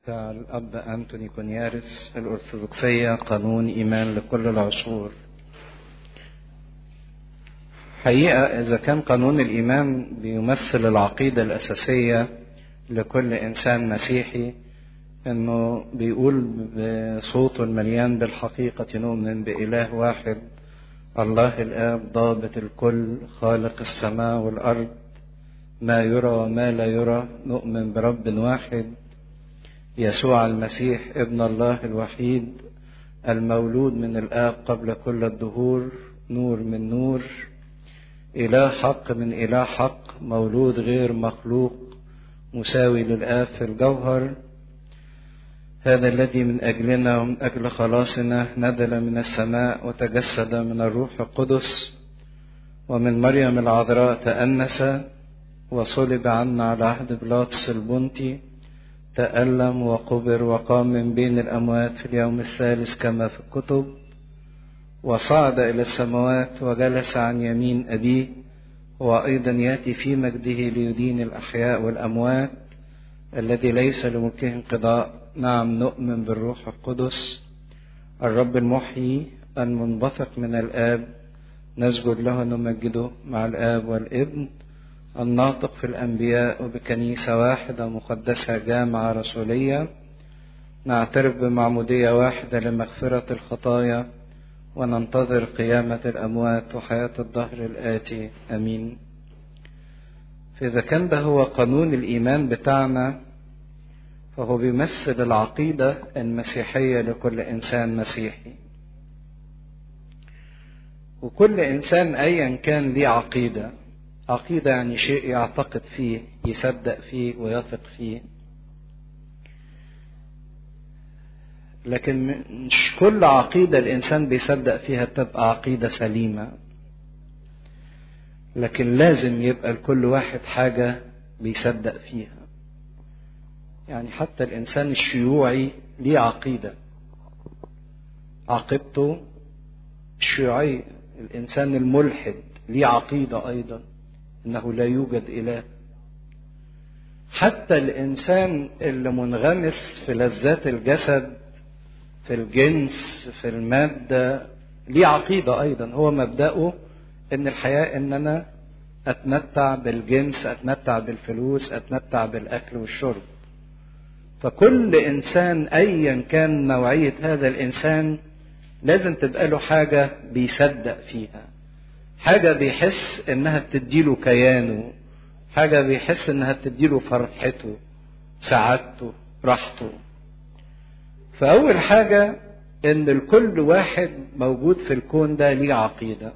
بتاع الأب أنتوني كونيارس الأرثوذكسية قانون إيمان لكل العصور حقيقة إذا كان قانون الإيمان بيمثل العقيدة الأساسية لكل إنسان مسيحي إنه بيقول بصوته المليان بالحقيقة نؤمن بإله واحد الله الآب ضابط الكل خالق السماء والأرض ما يرى وما لا يرى نؤمن برب واحد يسوع المسيح ابن الله الوحيد المولود من الآب قبل كل الدهور نور من نور إله حق من إله حق مولود غير مخلوق مساوي للآب في الجوهر هذا الذي من أجلنا ومن أجل خلاصنا نزل من السماء وتجسد من الروح القدس ومن مريم العذراء تأنس وصلب عنا على عهد بلاطس البنطي تألم وقبر وقام من بين الأموات في اليوم الثالث كما في الكتب وصعد إلى السماوات وجلس عن يمين أبيه وأيضا يأتي في مجده ليدين الأحياء والأموات الذي ليس لملكه انقضاء نعم نؤمن بالروح القدس الرب المحيي المنبثق من الآب نسجد له نمجده مع الآب والابن الناطق في الأنبياء وبكنيسة واحدة مقدسة جامعة رسولية نعترف بمعمودية واحدة لمغفرة الخطايا وننتظر قيامة الأموات وحياة الدهر الآتي أمين فإذا كان ده هو قانون الإيمان بتاعنا فهو بيمثل العقيدة المسيحية لكل إنسان مسيحي وكل إنسان أيا كان ليه عقيدة عقيدة يعني شيء يعتقد فيه يصدق فيه ويثق فيه لكن مش كل عقيدة الإنسان بيصدق فيها تبقى عقيدة سليمة لكن لازم يبقى لكل واحد حاجة بيصدق فيها يعني حتى الإنسان الشيوعي ليه عقيدة عقيدته الشيوعية الإنسان الملحد ليه عقيدة أيضا انه لا يوجد اله حتى الانسان اللي منغمس في لذات الجسد في الجنس في الماده ليه عقيده ايضا هو مبداه ان الحياه ان انا اتمتع بالجنس اتمتع بالفلوس اتمتع بالاكل والشرب فكل انسان ايا كان نوعيه هذا الانسان لازم تبقى له حاجه بيصدق فيها حاجة بيحس إنها بتديله كيانه حاجة بيحس إنها بتديله فرحته سعادته راحته فأول حاجة إن الكل واحد موجود في الكون ده ليه عقيدة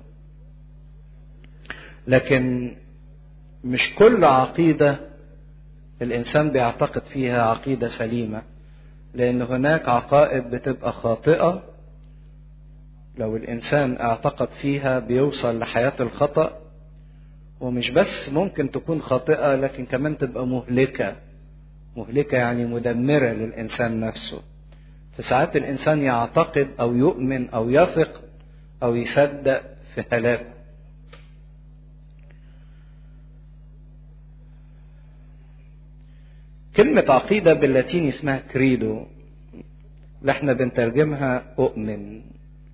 لكن مش كل عقيدة الإنسان بيعتقد فيها عقيدة سليمة لأن هناك عقائد بتبقى خاطئة لو الإنسان اعتقد فيها بيوصل لحياة الخطأ ومش بس ممكن تكون خاطئة لكن كمان تبقى مهلكة مهلكة يعني مدمرة للإنسان نفسه فساعات الإنسان يعتقد أو يؤمن أو يثق أو يصدق في هلاكه كلمة عقيدة باللاتيني اسمها كريدو اللي احنا بنترجمها أؤمن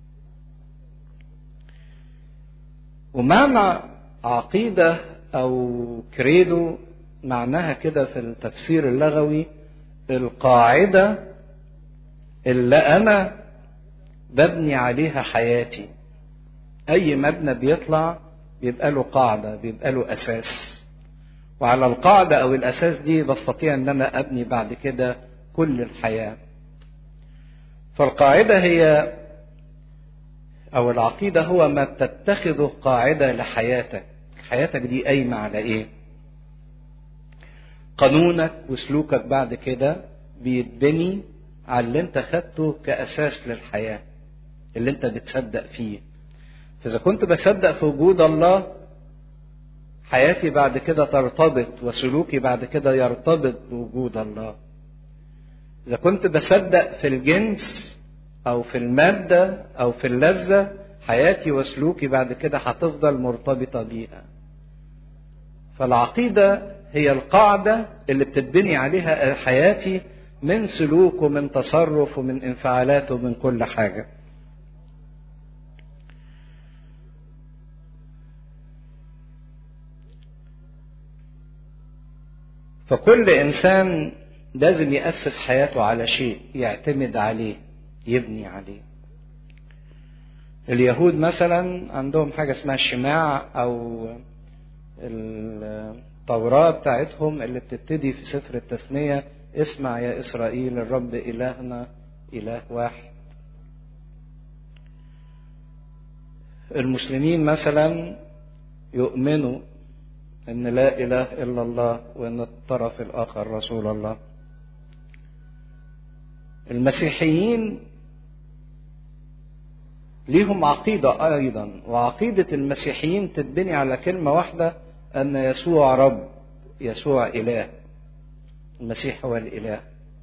ومعنى عقيدة أو كريدو معناها كده في التفسير اللغوي القاعدة اللي أنا ببني عليها حياتي أي مبنى بيطلع بيبقى له قاعدة بيبقى له أساس وعلى القاعدة أو الأساس دي بستطيع أن أنا أبني بعد كده كل الحياة فالقاعدة هي أو العقيدة هو ما تتخذه قاعدة لحياتك حياتك دي قايمة على إيه قانونك وسلوكك بعد كده بيتبني على اللي انت خدته كأساس للحياة اللي انت بتصدق فيه فإذا كنت بصدق في وجود الله حياتي بعد كده ترتبط وسلوكي بعد كده يرتبط بوجود الله إذا كنت بصدق في الجنس او في الماده او في اللذه حياتي وسلوكي بعد كده هتفضل مرتبطه بيها فالعقيده هي القاعده اللي بتتبني عليها حياتي من سلوك ومن تصرف ومن انفعالات ومن كل حاجة فكل إنسان لازم يأسس حياته على شيء يعتمد عليه يبني عليه اليهود مثلا عندهم حاجة اسمها الشماع أو التوراة بتاعتهم اللي بتبتدي في سفر التثنية اسمع يا إسرائيل الرب إلهنا إله واحد المسلمين مثلا يؤمنوا ان لا اله الا الله وان الطرف الاخر رسول الله المسيحيين ليهم عقيدة أيضا وعقيدة المسيحيين تتبني على كلمة واحدة أن يسوع رب يسوع إله المسيح هو الإله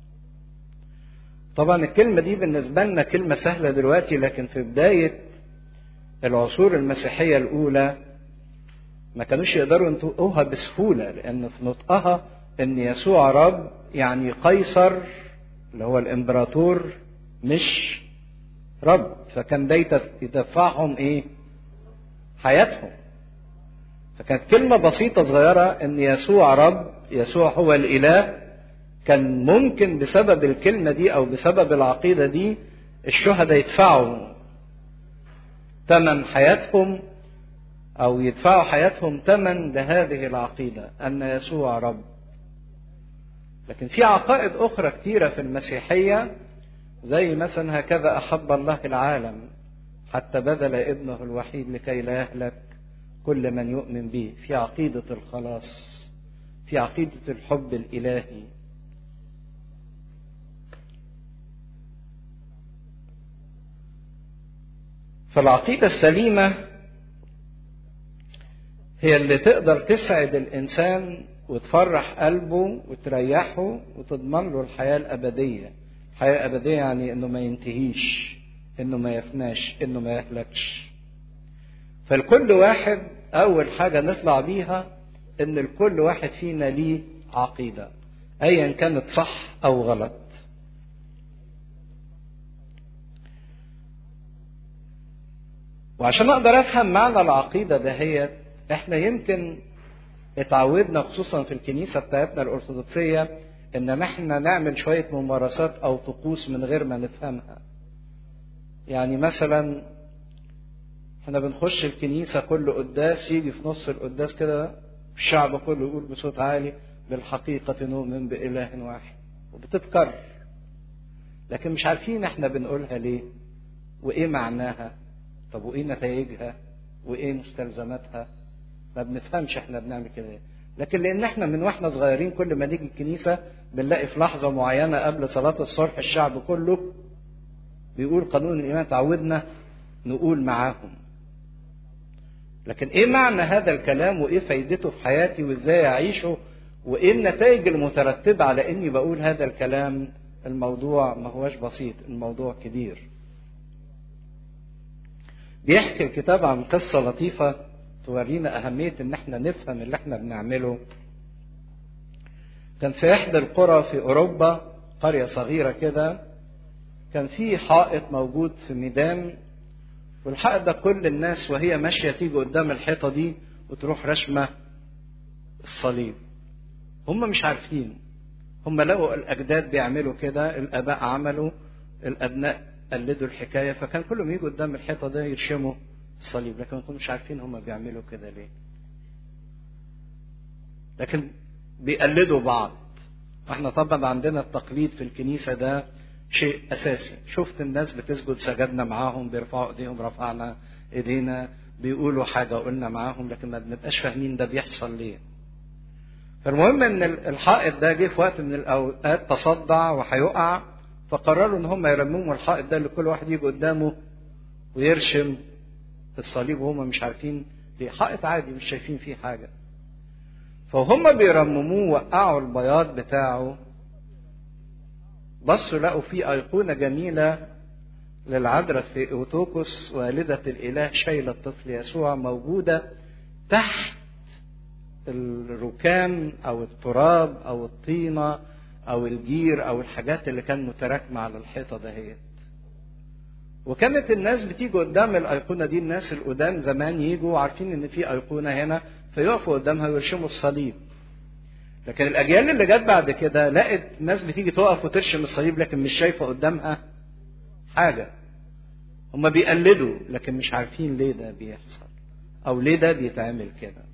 طبعا الكلمة دي بالنسبة لنا كلمة سهلة دلوقتي لكن في بداية العصور المسيحية الأولى ما كانوش يقدروا ينطقوها بسهولة لأن في نطقها أن يسوع رب يعني قيصر اللي هو الإمبراطور مش رب فكان ده يدفعهم إيه؟ حياتهم فكانت كلمة بسيطة صغيرة أن يسوع رب يسوع هو الإله كان ممكن بسبب الكلمة دي أو بسبب العقيدة دي الشهداء يدفعوا ثمن حياتهم أو يدفعوا حياتهم ثمن لهذه العقيدة أن يسوع رب لكن في عقائد أخرى كثيرة في المسيحية زي مثلا هكذا أحب الله العالم حتى بذل ابنه الوحيد لكي لا يهلك كل من يؤمن به في عقيدة الخلاص في عقيدة الحب الإلهي فالعقيدة السليمة هي اللي تقدر تسعد الإنسان وتفرح قلبه وتريحه وتضمن له الحياة الأبدية الحياة الأبدية يعني إنه ما ينتهيش إنه ما يفناش إنه ما يهلكش فالكل واحد أول حاجة نطلع بيها إن الكل واحد فينا ليه عقيدة أيا كانت صح أو غلط وعشان أقدر أفهم معنى العقيدة دهيت إحنا يمكن اتعودنا خصوصا في الكنيسة بتاعتنا الأرثوذكسية إن احنا نعمل شوية ممارسات أو طقوس من غير ما نفهمها. يعني مثلا احنا بنخش الكنيسة كل قداس يجي في نص القداس كده الشعب كله يقول بصوت عالي بالحقيقة نؤمن بإله واحد وبتتكرر لكن مش عارفين احنا بنقولها ليه وايه معناها طب وايه نتائجها وايه مستلزماتها ما بنفهمش احنا بنعمل كده ليه لكن لان احنا من واحنا صغيرين كل ما نيجي الكنيسة بنلاقي في لحظة معينة قبل صلاة الصبح الشعب كله بيقول قانون الإيمان تعودنا نقول معاهم لكن ايه معنى هذا الكلام وايه فايدته في حياتي وازاي اعيشه وايه النتائج المترتبة على اني بقول هذا الكلام الموضوع ما هوش بسيط الموضوع كبير بيحكي الكتاب عن قصة لطيفة تورينا أهمية إن احنا نفهم اللي احنا بنعمله كان في إحدى القرى في أوروبا قرية صغيرة كده كان في حائط موجود في ميدان والحائط ده كل الناس وهي ماشية تيجي قدام الحيطة دي وتروح رشمة الصليب هم مش عارفين هم لقوا الأجداد بيعملوا كده الآباء عملوا الأبناء قلدوا الحكاية فكان كلهم يجوا قدام الحيطة ده يرشموا الصليب لكن ما مش عارفين هم بيعملوا كده ليه لكن بيقلدوا بعض احنا طبعا عندنا التقليد في الكنيسة ده شيء أساسي شفت الناس بتسجد سجدنا معاهم بيرفعوا ايديهم رفعنا ايدينا بيقولوا حاجة قلنا معاهم لكن ما بنبقاش فاهمين ده بيحصل ليه فالمهم ان الحائط ده جه في وقت من الاوقات تصدع وهيقع فقرروا ان هم يرمموا الحائط ده لكل واحد يجي قدامه ويرشم الصليب وهم مش عارفين ليه حائط عادي مش شايفين فيه حاجة فهم بيرمموه وقعوا البياض بتاعه بصوا لقوا فيه أيقونة جميلة للعذراء ثيوتوكوس والدة الإله شايلة الطفل يسوع موجودة تحت الركام أو التراب أو الطينة او الجير او الحاجات اللي كان متراكمه على الحيطه دهيت وكانت الناس بتيجي قدام الايقونه دي الناس القدام زمان يجوا عارفين ان في ايقونه هنا فيقفوا قدامها ويرشموا الصليب لكن الاجيال اللي جت بعد كده لقت ناس بتيجي تقف وترشم الصليب لكن مش شايفه قدامها حاجه هم بيقلدوا لكن مش عارفين ليه ده بيحصل او ليه ده بيتعمل كده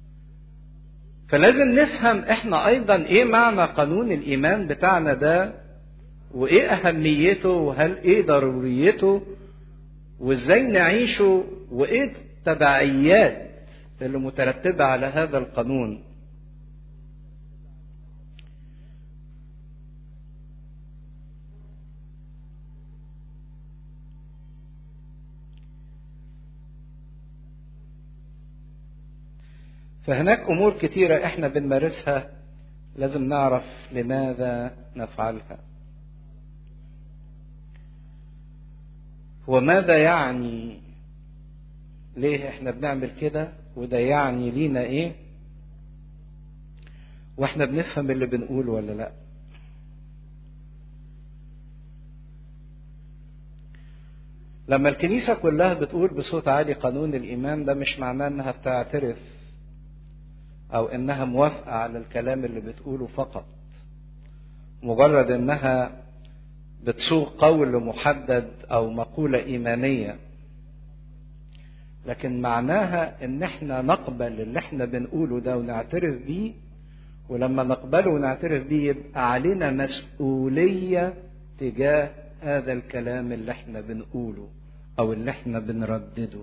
فلازم نفهم احنا ايضا ايه معنى قانون الايمان بتاعنا ده وايه اهميته وهل ايه ضروريته وازاي نعيشه وايه التبعيات اللي مترتبه على هذا القانون فهناك امور كتيره احنا بنمارسها لازم نعرف لماذا نفعلها وماذا يعني ليه احنا بنعمل كده وده يعني لينا ايه واحنا بنفهم اللي بنقوله ولا لا لما الكنيسة كلها بتقول بصوت عالي قانون الإيمان ده مش معناه إنها بتعترف أو إنها موافقة على الكلام اللي بتقوله فقط مجرد إنها بتصوغ قول محدد أو مقولة إيمانية لكن معناها إن إحنا نقبل اللي إحنا بنقوله ده ونعترف بيه ولما نقبله ونعترف بيه يبقى علينا مسؤولية تجاه هذا الكلام اللي إحنا بنقوله أو اللي إحنا بنردده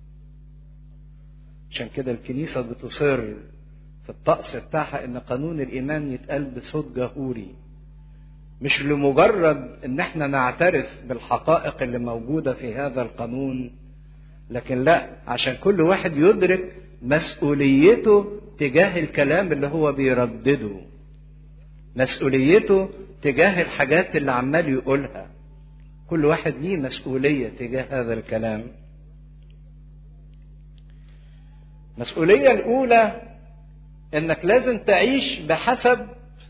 عشان كده الكنيسة بتصر في الطقس بتاعها ان قانون الايمان يتقال بصوت جهوري مش لمجرد ان احنا نعترف بالحقائق اللي موجودة في هذا القانون لكن لا عشان كل واحد يدرك مسؤوليته تجاه الكلام اللي هو بيردده مسؤوليته تجاه الحاجات اللي عمال يقولها كل واحد ليه مسؤولية تجاه هذا الكلام المسؤولية الأولى انك لازم تعيش بحسب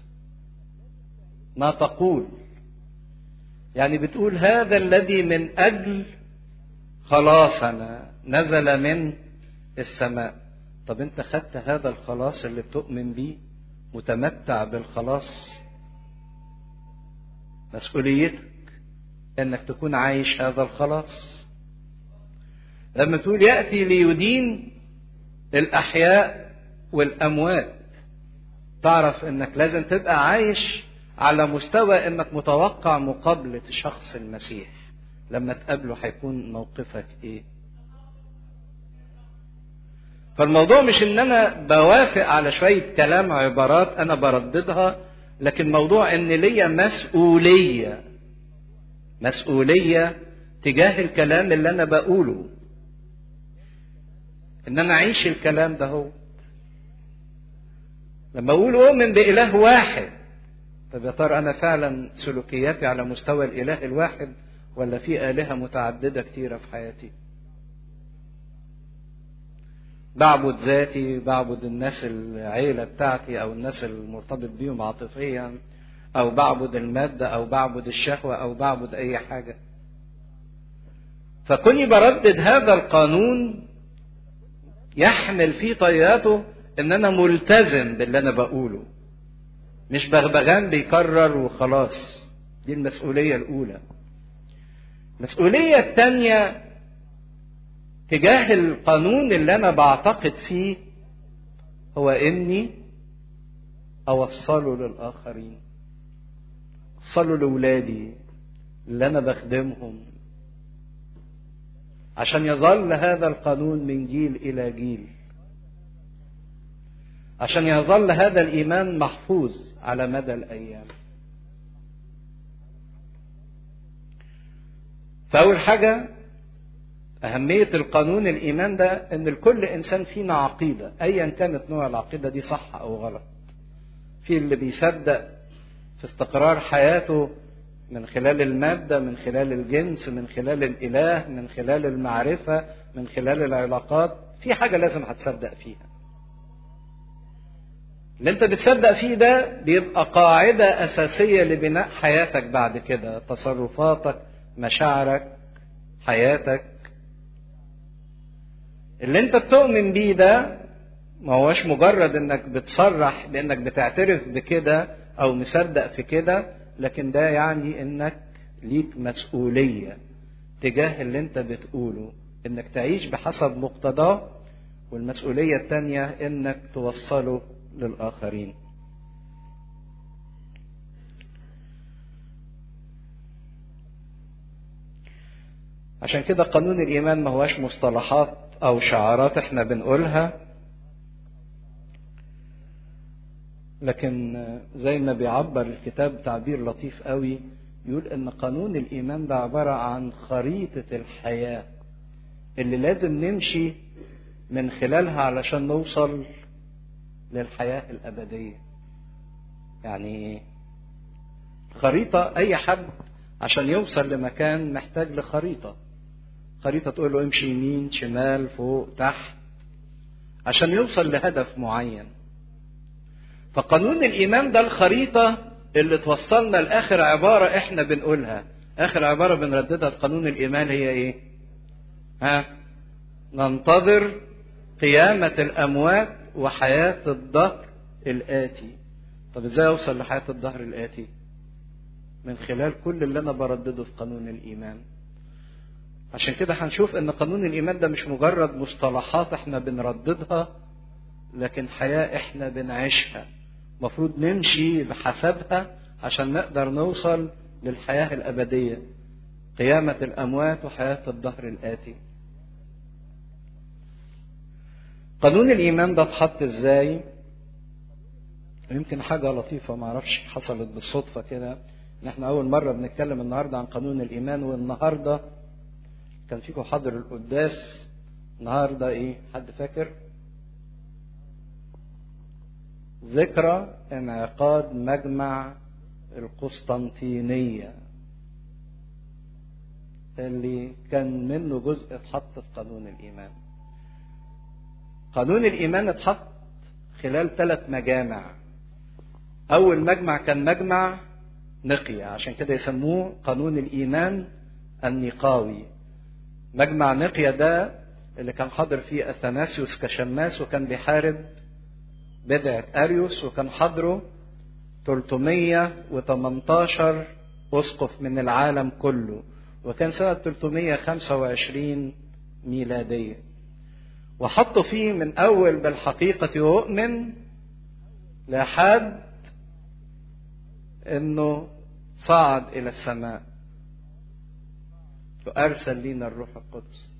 ما تقول يعني بتقول هذا الذي من اجل خلاصنا نزل من السماء طب انت خدت هذا الخلاص اللي بتؤمن بيه متمتع بالخلاص مسؤوليتك انك تكون عايش هذا الخلاص لما تقول ياتي ليدين الاحياء والاموات تعرف انك لازم تبقى عايش على مستوى انك متوقع مقابلة شخص المسيح لما تقابله هيكون موقفك ايه فالموضوع مش ان انا بوافق على شوية كلام عبارات انا برددها لكن موضوع ان ليا مسؤولية مسؤولية تجاه الكلام اللي انا بقوله ان انا اعيش الكلام ده هو لما اقول اؤمن باله واحد طب يا ترى انا فعلا سلوكياتي على مستوى الاله الواحد ولا في الهه متعدده كتيره في حياتي بعبد ذاتي بعبد الناس العيله بتاعتي او الناس المرتبط بيهم عاطفيا او بعبد الماده او بعبد الشهوه او بعبد اي حاجه فكوني بردد هذا القانون يحمل في طياته ان انا ملتزم باللي انا بقوله مش بغبغان بيكرر وخلاص دي المسؤولية الأولى المسؤولية الثانية تجاه القانون اللي أنا بعتقد فيه هو إني أوصله للآخرين أوصله لأولادي اللي أنا بخدمهم عشان يظل هذا القانون من جيل إلى جيل عشان يظل هذا الايمان محفوظ على مدى الايام فاول حاجه اهميه القانون الايمان ده ان لكل انسان فينا عقيده ايا كانت نوع العقيده دي صح او غلط في اللي بيصدق في استقرار حياته من خلال الماده من خلال الجنس من خلال الاله من خلال المعرفه من خلال العلاقات في حاجه لازم هتصدق فيها اللي انت بتصدق فيه ده بيبقى قاعدة أساسية لبناء حياتك بعد كده تصرفاتك مشاعرك حياتك اللي انت بتؤمن بيه ده ما هوش مجرد انك بتصرح بانك بتعترف بكده او مصدق في كده لكن ده يعني انك ليك مسؤولية تجاه اللي انت بتقوله انك تعيش بحسب مقتضاه والمسؤولية التانية انك توصله للآخرين عشان كده قانون الإيمان ما هواش مصطلحات أو شعارات احنا بنقولها لكن زي ما بيعبر الكتاب تعبير لطيف قوي يقول ان قانون الايمان ده عباره عن خريطه الحياه اللي لازم نمشي من خلالها علشان نوصل للحياه الابديه يعني خريطه اي حد عشان يوصل لمكان محتاج لخريطه خريطه تقول له امشي يمين شمال فوق تحت عشان يوصل لهدف معين فقانون الايمان ده الخريطه اللي توصلنا لاخر عباره احنا بنقولها اخر عباره بنرددها في قانون الايمان هي ايه ها ننتظر قيامه الاموات وحياه الدهر الاتي طب ازاي اوصل لحياه الدهر الاتي من خلال كل اللي انا بردده في قانون الايمان عشان كده هنشوف ان قانون الايمان ده مش مجرد مصطلحات احنا بنرددها لكن حياه احنا بنعيشها المفروض نمشي بحسبها عشان نقدر نوصل للحياة الأبدية قيامة الأموات وحياة الدهر الآتي قانون الإيمان ده اتحط إزاي يمكن حاجة لطيفة معرفش حصلت بالصدفة كده إن إحنا أول مرة بنتكلم النهاردة عن قانون الإيمان والنهاردة كان فيكم حاضر القداس النهاردة إيه حد فاكر؟ ذكرى انعقاد مجمع القسطنطينية اللي كان منه جزء اتحط في قانون الإيمان قانون الإيمان اتحط خلال ثلاث مجامع أول مجمع كان مجمع نقية عشان كده يسموه قانون الإيمان النقاوي مجمع نقية ده اللي كان حاضر فيه أثناسيوس كشماس وكان بيحارب بدعة أريوس وكان حضره 318 أسقف من العالم كله وكان سنة 325 ميلادية وحطوا فيه من أول بالحقيقة يؤمن لحد أنه صعد إلى السماء وأرسل لنا الروح القدس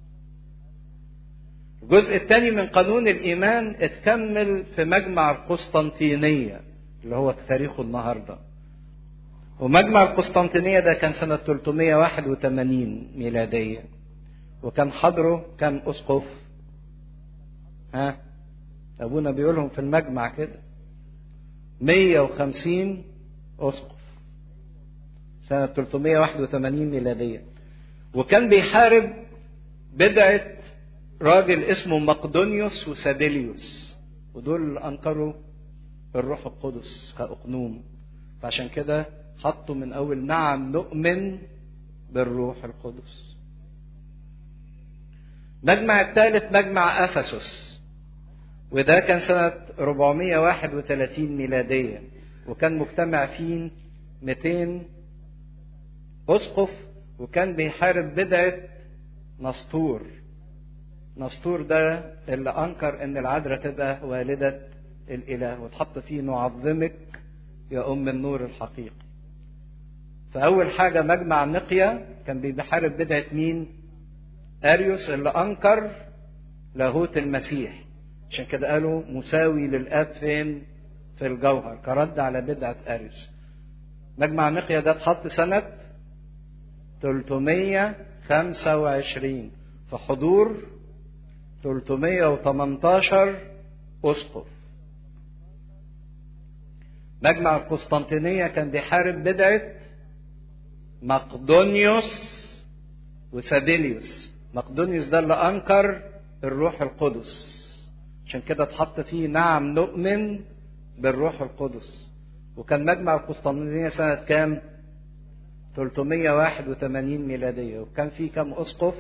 الجزء الثاني من قانون الإيمان اتكمل في مجمع القسطنطينية اللي هو تاريخه النهاردة ومجمع القسطنطينية ده كان سنة 381 ميلادية وكان حضره كان أسقف ها أبونا بيقولهم في المجمع كده 150 أسقف سنة 381 ميلادية وكان بيحارب بدعة راجل اسمه مقدونيوس وساديليوس ودول انكروا الروح القدس كاقنوم فعشان كده حطوا من اول نعم نؤمن بالروح القدس مجمع الثالث مجمع افسس وده كان سنة 431 ميلادية وكان مجتمع فيه 200 أسقف وكان بيحارب بدعة نسطور نسطور ده اللي انكر ان العذراء تبقى والده الاله وتحط فيه نعظمك يا ام النور الحقيقي فاول حاجه مجمع نقيا كان بيحارب بدعه مين اريوس اللي انكر لاهوت المسيح عشان كده قالوا مساوي للاب فين في الجوهر كرد على بدعه اريوس مجمع نقيا ده اتحط سنه 325 في حضور 318 أسقف مجمع القسطنطينية كان بيحارب بدعة مقدونيوس وساديليوس مقدونيوس ده اللي أنكر الروح القدس عشان كده اتحط فيه نعم نؤمن بالروح القدس وكان مجمع القسطنطينية سنة كام 381 ميلادية وكان في كام أسقف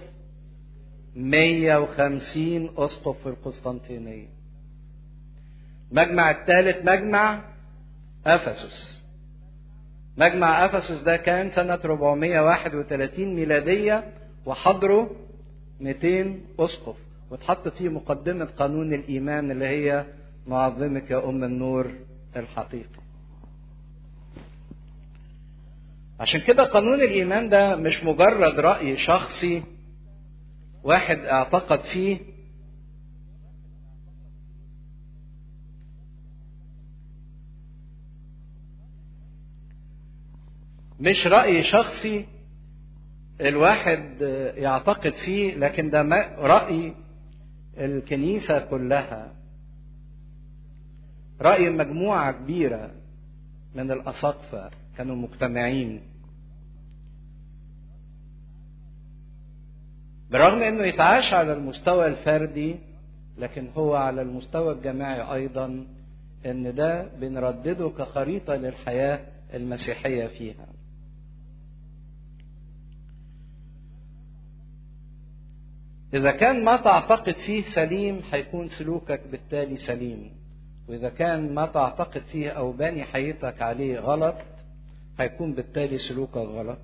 150 أسقف في القسطنطينية المجمع الثالث مجمع أفسس مجمع أفسس ده كان سنة 431 ميلادية وحضروا 200 أسقف واتحط فيه مقدمة قانون الإيمان اللي هي نعظمك يا أم النور الحقيقي عشان كده قانون الإيمان ده مش مجرد رأي شخصي واحد اعتقد فيه مش رأي شخصي الواحد يعتقد فيه لكن ده رأي الكنيسة كلها رأي مجموعة كبيرة من الأساقفة كانوا مجتمعين برغم انه يتعاش على المستوى الفردي لكن هو على المستوى الجماعي ايضا ان ده بنردده كخريطة للحياة المسيحية فيها إذا كان ما تعتقد فيه سليم هيكون سلوكك بالتالي سليم وإذا كان ما تعتقد فيه أو باني حياتك عليه غلط هيكون بالتالي سلوكك غلط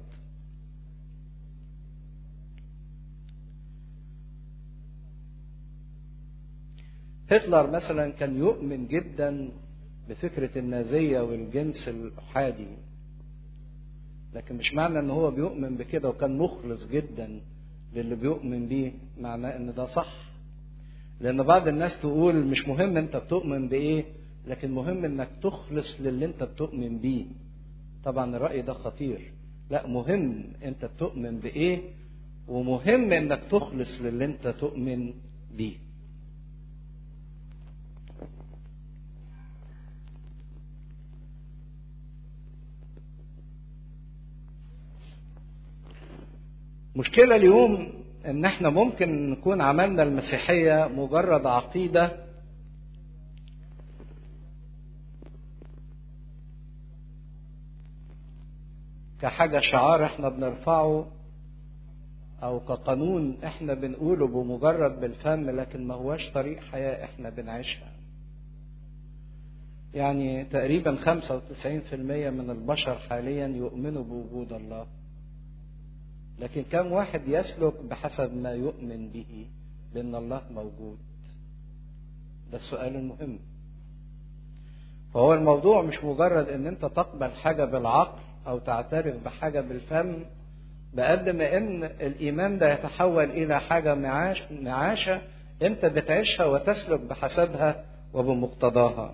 هتلر مثلا كان يؤمن جدا بفكرة النازية والجنس الأحادي لكن مش معنى ان هو بيؤمن بكده وكان مخلص جدا للي بيؤمن بيه معناه ان ده صح لان بعض الناس تقول مش مهم انت بتؤمن بايه لكن مهم انك تخلص للي انت بتؤمن بيه طبعا الرأي ده خطير لا مهم انت بتؤمن بايه ومهم انك تخلص للي انت تؤمن بيه مشكلة اليوم ان احنا ممكن نكون عملنا المسيحية مجرد عقيدة كحاجة شعار احنا بنرفعه او كقانون احنا بنقوله بمجرد بالفم لكن ما هواش طريق حياة احنا بنعيشها يعني تقريبا 95% من البشر حاليا يؤمنوا بوجود الله لكن كم واحد يسلك بحسب ما يؤمن به بان الله موجود ده السؤال المهم فهو الموضوع مش مجرد ان انت تقبل حاجه بالعقل او تعترف بحاجه بالفم بقد ما ان الايمان ده يتحول الى حاجه معاش معاشه انت بتعيشها وتسلك بحسبها وبمقتضاها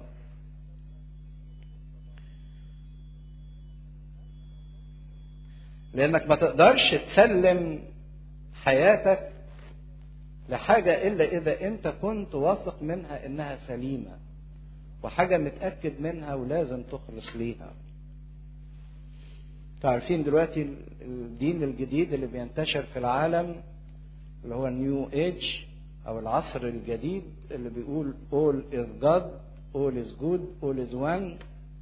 لانك ما تقدرش تسلم حياتك لحاجه الا اذا انت كنت واثق منها انها سليمه وحاجه متاكد منها ولازم تخلص ليها تعرفين دلوقتي الدين الجديد اللي بينتشر في العالم اللي هو النيو ايج او العصر الجديد اللي بيقول all is God all is good all is one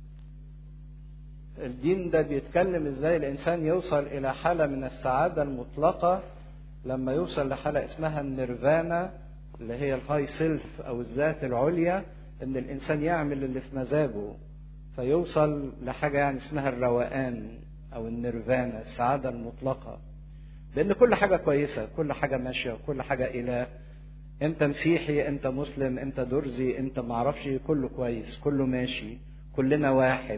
الدين ده بيتكلم ازاي الانسان يوصل الى حالة من السعادة المطلقة لما يوصل لحالة اسمها النيرفانا اللي هي الهاي سيلف او الذات العليا ان الانسان يعمل اللي في مزاجه فيوصل لحاجة يعني اسمها الروقان او النيرفانا السعادة المطلقة لان كل حاجة كويسة كل حاجة ماشية وكل حاجة الى انت مسيحي انت مسلم انت درزي انت معرفش كله كويس كله ماشي كلنا واحد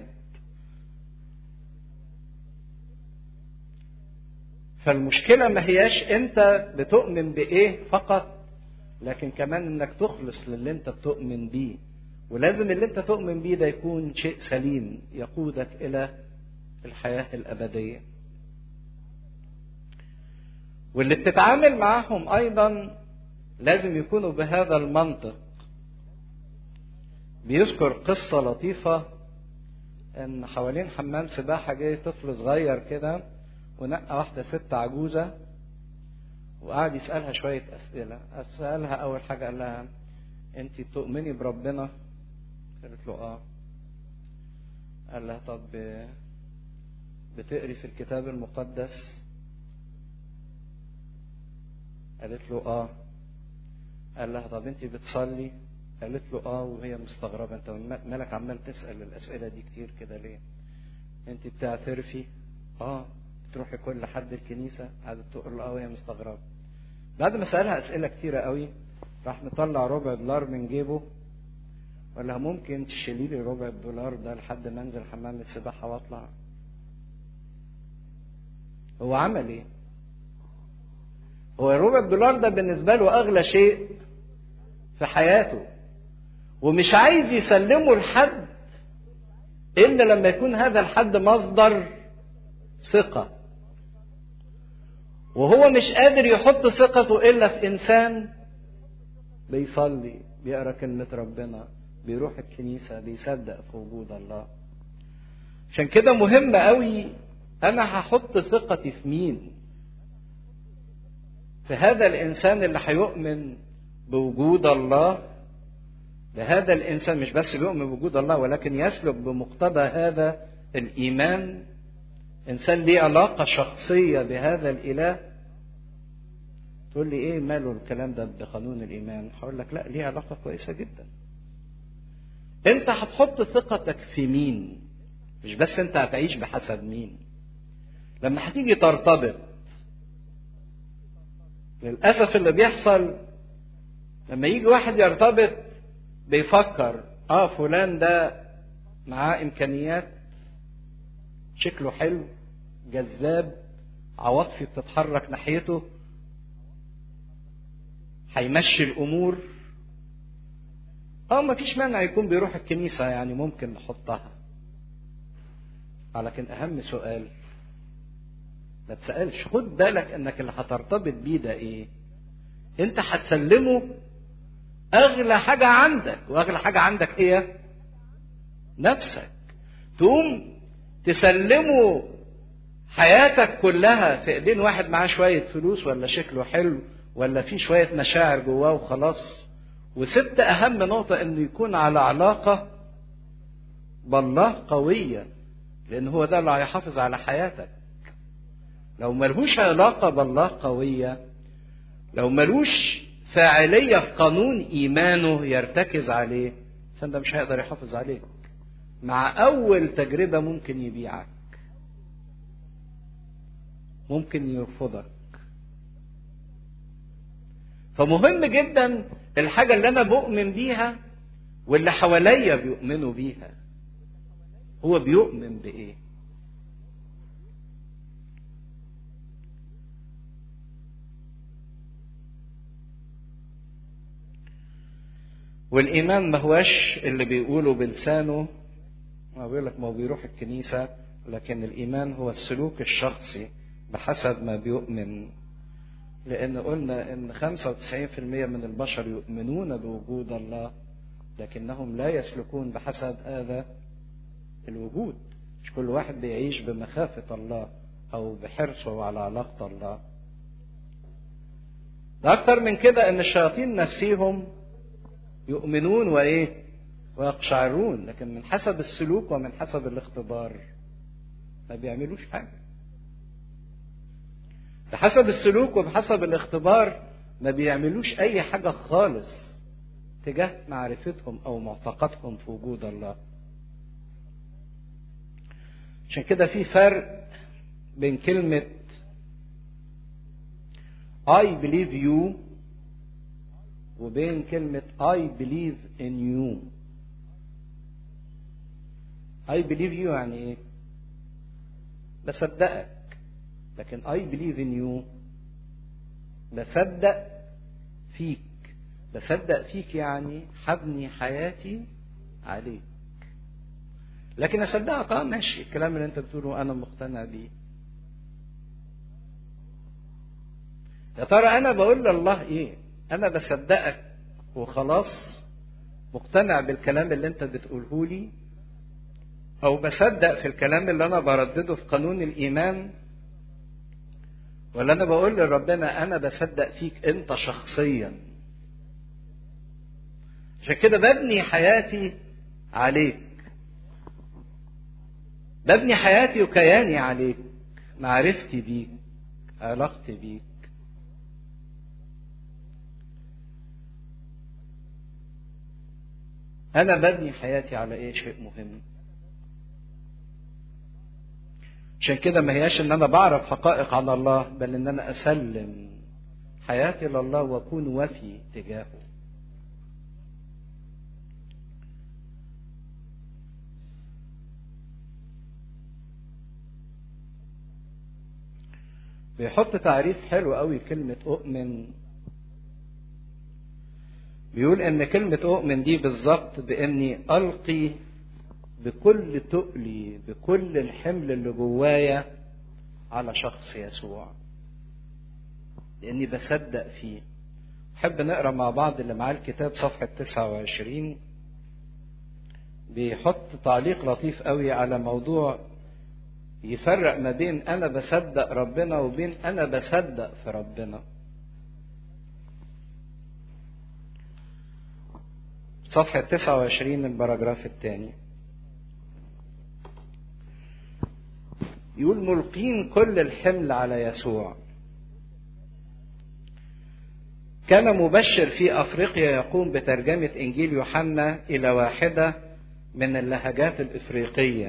فالمشكلة ما هياش انت بتؤمن بايه فقط لكن كمان انك تخلص للي انت بتؤمن بيه ولازم اللي انت تؤمن بيه ده يكون شيء سليم يقودك الى الحياة الابدية واللي بتتعامل معاهم ايضا لازم يكونوا بهذا المنطق بيذكر قصة لطيفة ان حوالين حمام سباحة جاي طفل صغير كده ونقى واحدة ست عجوزة وقعد يسألها شوية أسئلة أسألها أول حاجة قال لها أنت تؤمني بربنا؟ قالت له آه قال لها طب بتقري في الكتاب المقدس قالت له اه قال لها طب انت بتصلي قالت له اه وهي مستغربة انت مالك عمال تسأل الاسئلة دي كتير كده ليه انت بتعترفي اه بتروحي كل حد الكنيسة عايزة تقول له اه وهي مستغربة بعد ما سألها اسئلة كتيرة قوي راح مطلع ربع دولار من جيبه ولا لها ممكن تشيلي لي ربع الدولار ده لحد ما انزل حمام السباحة واطلع هو عمل ايه هو ربع الدولار ده بالنسبة له اغلى شيء في حياته ومش عايز يسلمه لحد الا لما يكون هذا الحد مصدر ثقة وهو مش قادر يحط ثقته الا في انسان بيصلي بيقرا كلمة ربنا بيروح الكنيسة بيصدق في وجود الله عشان كده مهم قوي انا هحط ثقتي في مين في هذا الانسان اللي هيؤمن بوجود الله لهذا الانسان مش بس بيؤمن بوجود الله ولكن يسلك بمقتضى هذا الايمان انسان ليه علاقه شخصيه بهذا الاله تقول لي ايه ماله الكلام ده بقانون الايمان هقول لك لا ليه علاقه كويسه جدا انت هتحط ثقتك في مين مش بس انت هتعيش بحسب مين لما هتيجي ترتبط للاسف اللي بيحصل لما يجي واحد يرتبط بيفكر اه فلان ده معاه امكانيات شكله حلو جذاب عواطفي بتتحرك ناحيته هيمشي الامور اه ما فيش مانع يكون بيروح الكنيسة يعني ممكن نحطها لكن اهم سؤال ما تسألش خد بالك انك اللي هترتبط بيه ده ايه انت هتسلمه اغلى حاجة عندك واغلى حاجة عندك هي نفسك تقوم تسلمه حياتك كلها في ايدين واحد معاه شوية فلوس ولا شكله حلو ولا في شوية مشاعر جواه وخلاص وسبت اهم نقطة انه يكون على علاقة بالله قوية لان هو ده اللي هيحافظ على حياتك لو ملهوش علاقة بالله قوية لو ملوش فاعلية في قانون إيمانه يرتكز عليه الإنسان ده مش هيقدر يحافظ عليك مع أول تجربة ممكن يبيعك ممكن يرفضك فمهم جدا الحاجة اللي أنا بؤمن بيها واللي حواليا بيؤمنوا بيها هو بيؤمن بإيه والإيمان ما هوش اللي بيقوله بلسانه ما بيقول لك ما هو بيروح الكنيسة لكن الإيمان هو السلوك الشخصي بحسب ما بيؤمن لأن قلنا إن 95% من البشر يؤمنون بوجود الله لكنهم لا يسلكون بحسب هذا الوجود مش كل واحد بيعيش بمخافة الله أو بحرصه على علاقة الله ده أكتر من كده إن الشياطين نفسيهم يؤمنون وايه ويقشعرون لكن من حسب السلوك ومن حسب الاختبار ما بيعملوش حاجه بحسب السلوك وبحسب الاختبار ما بيعملوش اي حاجه خالص تجاه معرفتهم او معتقدهم في وجود الله عشان كده في فرق بين كلمه I believe you وبين كلمة I believe in you I believe you يعني ايه بصدقك لكن I believe in you بصدق فيك بصدق فيك يعني حبني حياتي عليك لكن اصدقك اه ماشي الكلام اللي انت بتقوله انا مقتنع بيه يا ترى انا بقول لله ايه انا بصدقك وخلاص مقتنع بالكلام اللي انت بتقوله لي او بصدق في الكلام اللي انا بردده في قانون الايمان ولا انا بقول لربنا انا بصدق فيك انت شخصيا عشان كده ببني حياتي عليك ببني حياتي وكياني عليك معرفتي بيك علاقتي بيك انا ببني حياتي على ايه شيء مهم عشان كده ما هياش ان انا بعرف حقائق عن الله بل ان انا اسلم حياتي لله واكون وفي تجاهه بيحط تعريف حلو قوي كلمة أؤمن بيقول إن كلمة أؤمن دي بالظبط بإني ألقي بكل تقلي بكل الحمل اللي جوايا على شخص يسوع لاني بصدق فيه حب نقرا مع بعض اللي معاه الكتاب صفحه 29 بيحط تعليق لطيف قوي على موضوع يفرق ما بين انا بصدق ربنا وبين انا بصدق في ربنا صفحة 29 البراجراف الثاني يقول ملقين كل الحمل على يسوع كان مبشر في افريقيا يقوم بترجمه انجيل يوحنا الى واحده من اللهجات الافريقيه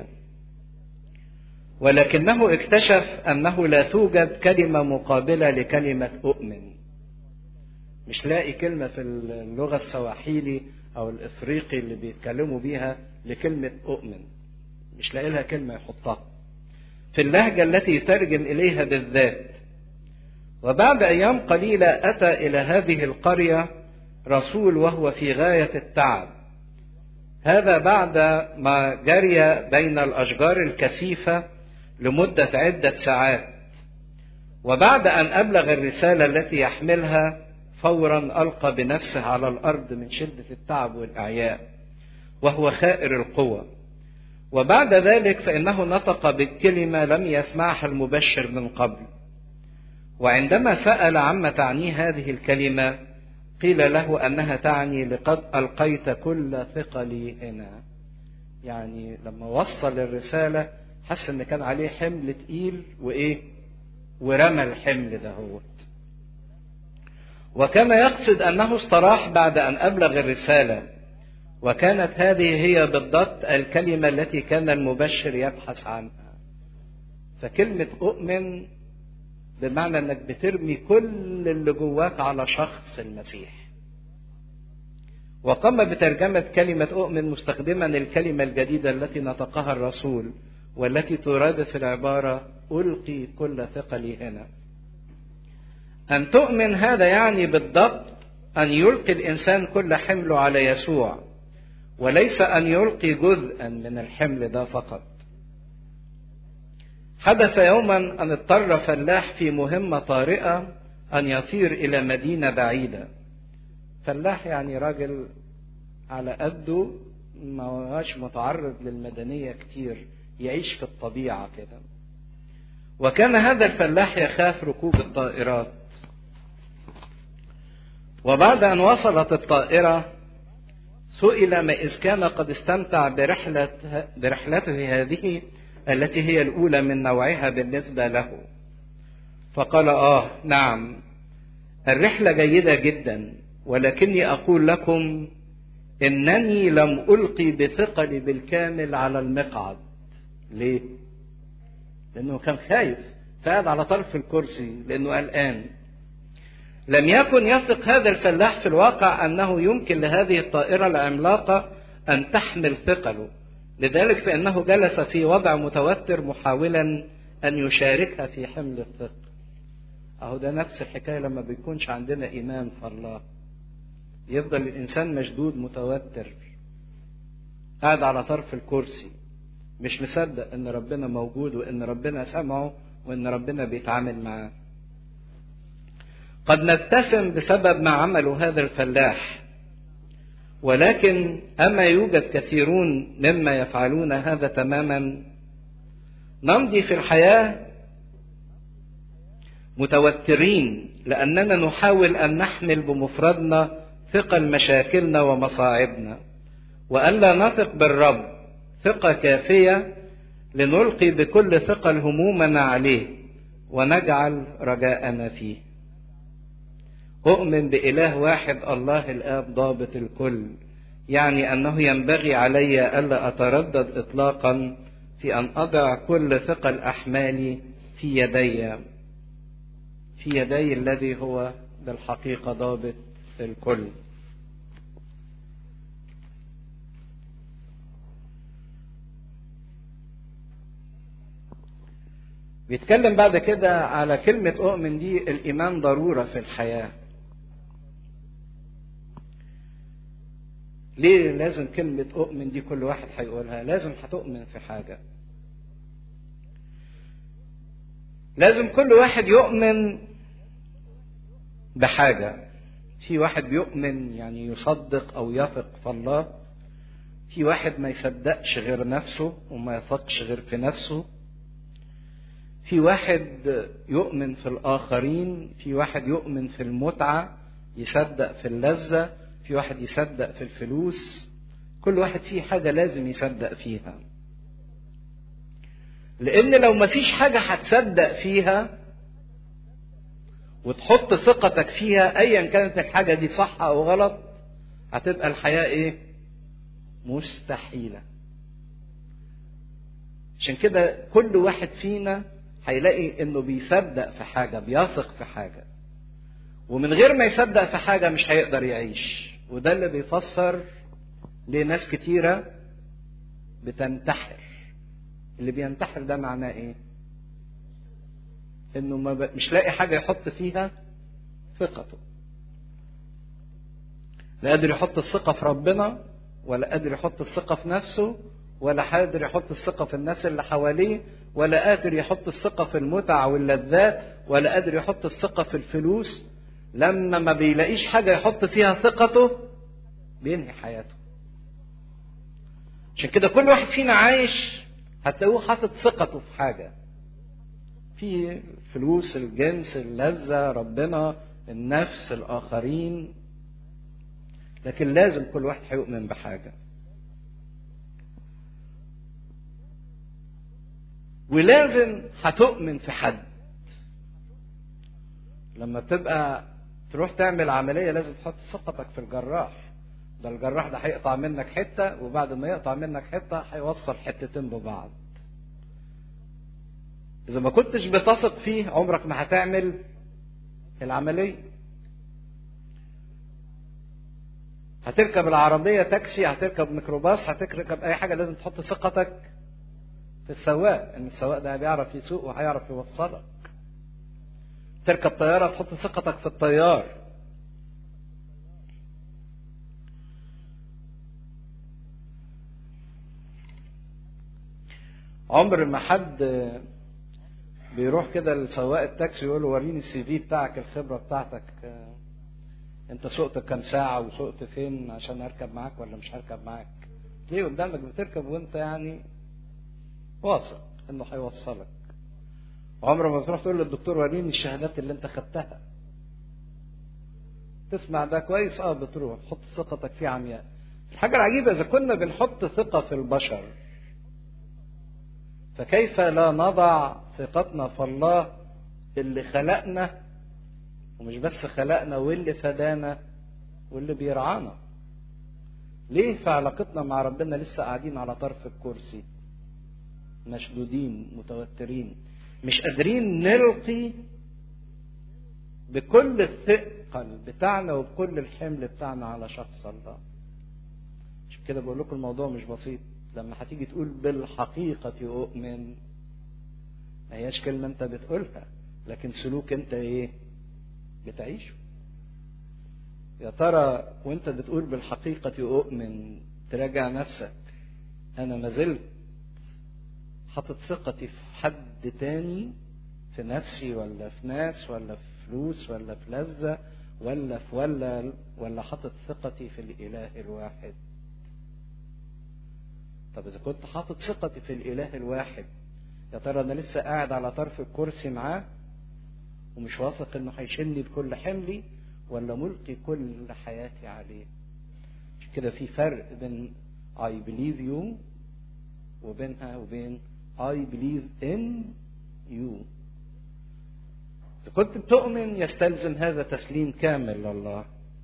ولكنه اكتشف انه لا توجد كلمه مقابله لكلمه اؤمن مش لاقي كلمه في اللغه السواحيلي او الافريقي اللي بيتكلموا بيها لكلمه اؤمن مش لاقي لها كلمه يحطها في اللهجه التي يترجم اليها بالذات وبعد ايام قليله اتى الى هذه القريه رسول وهو في غايه التعب هذا بعد ما جري بين الاشجار الكثيفه لمده عده ساعات وبعد ان ابلغ الرساله التي يحملها فورا القى بنفسه على الارض من شده التعب والاعياء وهو خائر القوى وبعد ذلك فانه نطق بالكلمه لم يسمعها المبشر من قبل وعندما سال عما تعنيه هذه الكلمه قيل له انها تعني لقد القيت كل ثقلي هنا يعني لما وصل الرساله حس ان كان عليه حمل تقيل وايه ورمى الحمل دهوت وكان يقصد انه استراح بعد ان ابلغ الرساله وكانت هذه هي بالضبط الكلمه التي كان المبشر يبحث عنها فكلمه اؤمن بمعنى انك بترمي كل اللي جواك على شخص المسيح وقام بترجمة كلمة أؤمن مستخدما الكلمة الجديدة التي نطقها الرسول والتي ترادف العبارة ألقي كل ثقلي هنا أن تؤمن هذا يعني بالضبط أن يلقي الإنسان كل حمله على يسوع وليس أن يلقي جزءا من الحمل ده فقط حدث يوما أن اضطر فلاح في مهمة طارئة أن يطير إلى مدينة بعيدة فلاح يعني راجل على قده ما هوش متعرض للمدنية كتير يعيش في الطبيعة كده وكان هذا الفلاح يخاف ركوب الطائرات وبعد أن وصلت الطائرة سئل ما إذ كان قد استمتع برحلة برحلته هذه التي هي الأولى من نوعها بالنسبة له فقال آه نعم الرحلة جيدة جدا ولكني أقول لكم إنني لم ألقي بثقلي بالكامل على المقعد ليه؟ لأنه كان خايف فقعد على طرف الكرسي لأنه قلقان لم يكن يثق هذا الفلاح في الواقع أنه يمكن لهذه الطائرة العملاقة أن تحمل ثقله لذلك فإنه جلس في وضع متوتر محاولا أن يشاركها في حمل الثقل أهو ده نفس الحكاية لما بيكونش عندنا إيمان في الله يفضل الإنسان مشدود متوتر قاعد على طرف الكرسي مش مصدق إن ربنا موجود وإن ربنا سمعه وإن ربنا بيتعامل معاه قد نبتسم بسبب ما عمله هذا الفلاح ولكن اما يوجد كثيرون مما يفعلون هذا تماما نمضي في الحياه متوترين لاننا نحاول ان نحمل بمفردنا ثقل مشاكلنا ومصاعبنا والا نثق بالرب ثقه كافيه لنلقي بكل ثقل همومنا عليه ونجعل رجاءنا فيه اؤمن باله واحد الله الاب ضابط الكل يعني انه ينبغي علي الا اتردد اطلاقا في ان اضع كل ثقل احمالي في يدي في يدي الذي هو بالحقيقه ضابط الكل بيتكلم بعد كده على كلمة أؤمن دي الإيمان ضرورة في الحياة. ليه لازم كلمة أؤمن دي كل واحد هيقولها؟ لازم هتؤمن في حاجة. لازم كل واحد يؤمن بحاجة. في واحد بيؤمن يعني يصدق أو يثق في الله. في واحد ما يصدقش غير نفسه وما يثقش غير في نفسه. في واحد يؤمن في الآخرين في واحد يؤمن في المتعة يصدق في اللذة في واحد يصدق في الفلوس كل واحد فيه حاجة لازم يصدق فيها لأن لو ما فيش حاجة هتصدق فيها وتحط ثقتك فيها أيا كانت الحاجة دي صح أو غلط هتبقى الحياة إيه؟ مستحيلة عشان كده كل واحد فينا هيلاقي انه بيصدق في حاجة بيثق في حاجة ومن غير ما يصدق في حاجة مش هيقدر يعيش وده اللي بيفسر ليه ناس كتيرة بتنتحر اللي بينتحر ده معناه ايه انه ما ب... مش لاقي حاجة يحط فيها ثقته لا قادر يحط الثقة في ربنا ولا قادر يحط الثقة في نفسه ولا قادر يحط الثقة في الناس اللي حواليه ولا قادر يحط الثقة في المتع واللذات ولا قادر يحط الثقة في الفلوس لما ما بيلاقيش حاجة يحط فيها ثقته بينهي حياته عشان كده كل واحد فينا عايش هتلاقوه حاطط ثقته في حاجة في فلوس الجنس اللذة ربنا النفس الآخرين لكن لازم كل واحد هيؤمن بحاجة ولازم هتؤمن في حد لما تبقى تروح تعمل عملية لازم تحط ثقتك في الجراح ده الجراح ده هيقطع منك حتة وبعد ما يقطع منك حتة هيوصل حتتين ببعض إذا ما كنتش بتثق فيه عمرك ما هتعمل العملية هتركب العربية تاكسي هتركب ميكروباص هتركب أي حاجة لازم تحط ثقتك في السواق ان السواق ده بيعرف يسوق وهيعرف يوصلك تركب طيارة تحط ثقتك في الطيار عمر ما حد بيروح كده لسواق التاكسي يقول له وريني السي في بتاعك الخبرة بتاعتك انت سقت كام ساعة وسقت فين عشان اركب معاك ولا مش هركب معاك ليه قدامك بتركب وانت يعني واثق انه هيوصلك عمر ما تروح تقول للدكتور وريني الشهادات اللي انت خدتها تسمع ده كويس اه بتروح حط ثقتك فيه عمياء الحاجة العجيبة إذا كنا بنحط ثقة في البشر فكيف لا نضع ثقتنا في الله اللي خلقنا ومش بس خلقنا واللي فدانا واللي بيرعانا ليه في علاقتنا مع ربنا لسه قاعدين على طرف الكرسي مشدودين متوترين مش قادرين نلقي بكل الثقل بتاعنا وبكل الحمل بتاعنا على شخص الله عشان كده بقول لكم الموضوع مش بسيط لما هتيجي تقول بالحقيقة أؤمن ما هياش كلمة أنت بتقولها لكن سلوك أنت إيه بتعيشه يا ترى وأنت بتقول بالحقيقة أؤمن تراجع نفسك أنا ما زلت حاطط ثقتي في حد تاني في نفسي ولا في ناس ولا في فلوس ولا في لذة ولا في ولا ولا حاطط ثقتي في الإله الواحد طب إذا كنت حاطط ثقتي في الإله الواحد يا ترى أنا لسه قاعد على طرف الكرسي معاه ومش واثق إنه هيشيلني بكل حملي ولا ملقي كل حياتي عليه عشان كده في فرق بين I believe you وبينها وبين I believe in you إذا كنت بتؤمن يستلزم هذا تسليم كامل لله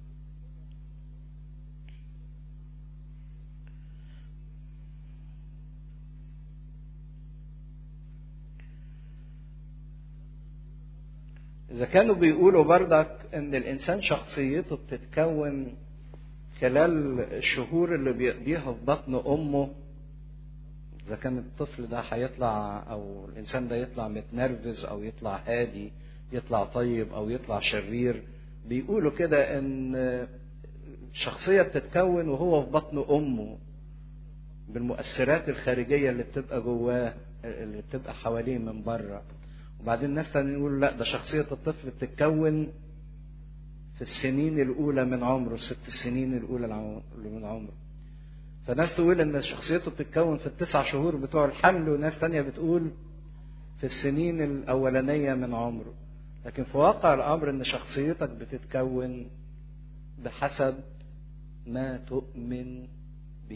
إذا كانوا بيقولوا بردك إن الإنسان شخصيته بتتكون خلال الشهور اللي بيقضيها في بطن أمه إذا كان الطفل ده هيطلع أو الإنسان ده يطلع متنرفز أو يطلع هادي يطلع طيب أو يطلع شرير بيقولوا كده إن الشخصية بتتكون وهو في بطن أمه بالمؤثرات الخارجية اللي بتبقى جواه اللي بتبقى حواليه من بره وبعدين الناس تاني يقولوا لا ده شخصية الطفل بتتكون في السنين الأولى من عمره الست السنين الأولى من عمره فناس تقول إن شخصيته بتتكون في التسع شهور بتوع الحمل وناس تانية بتقول في السنين الأولانية من عمره لكن في واقع الأمر إن شخصيتك بتتكون بحسب ما تؤمن به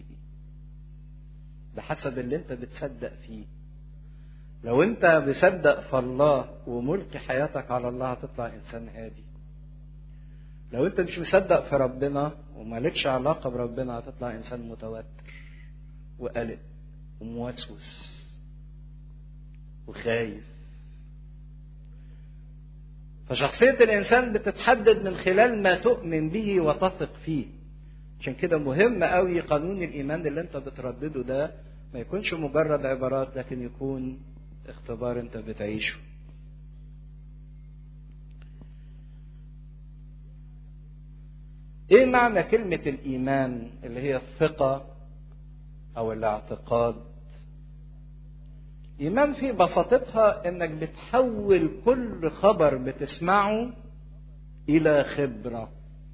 بحسب اللي انت بتصدق فيه لو انت بصدق في الله وملك حياتك على الله هتطلع انسان هادي لو انت مش مصدق في ربنا ومالكش علاقة بربنا هتطلع انسان متوتر وقلق وموسوس وخايف فشخصية الإنسان بتتحدد من خلال ما تؤمن به وتثق فيه عشان كده مهم قوي قانون الإيمان اللي أنت بتردده ده ما يكونش مجرد عبارات لكن يكون اختبار أنت بتعيشه ايه معنى كلمة الإيمان اللي هي الثقة أو الاعتقاد إيمان في بساطتها إنك بتحول كل خبر بتسمعه إلى خبرة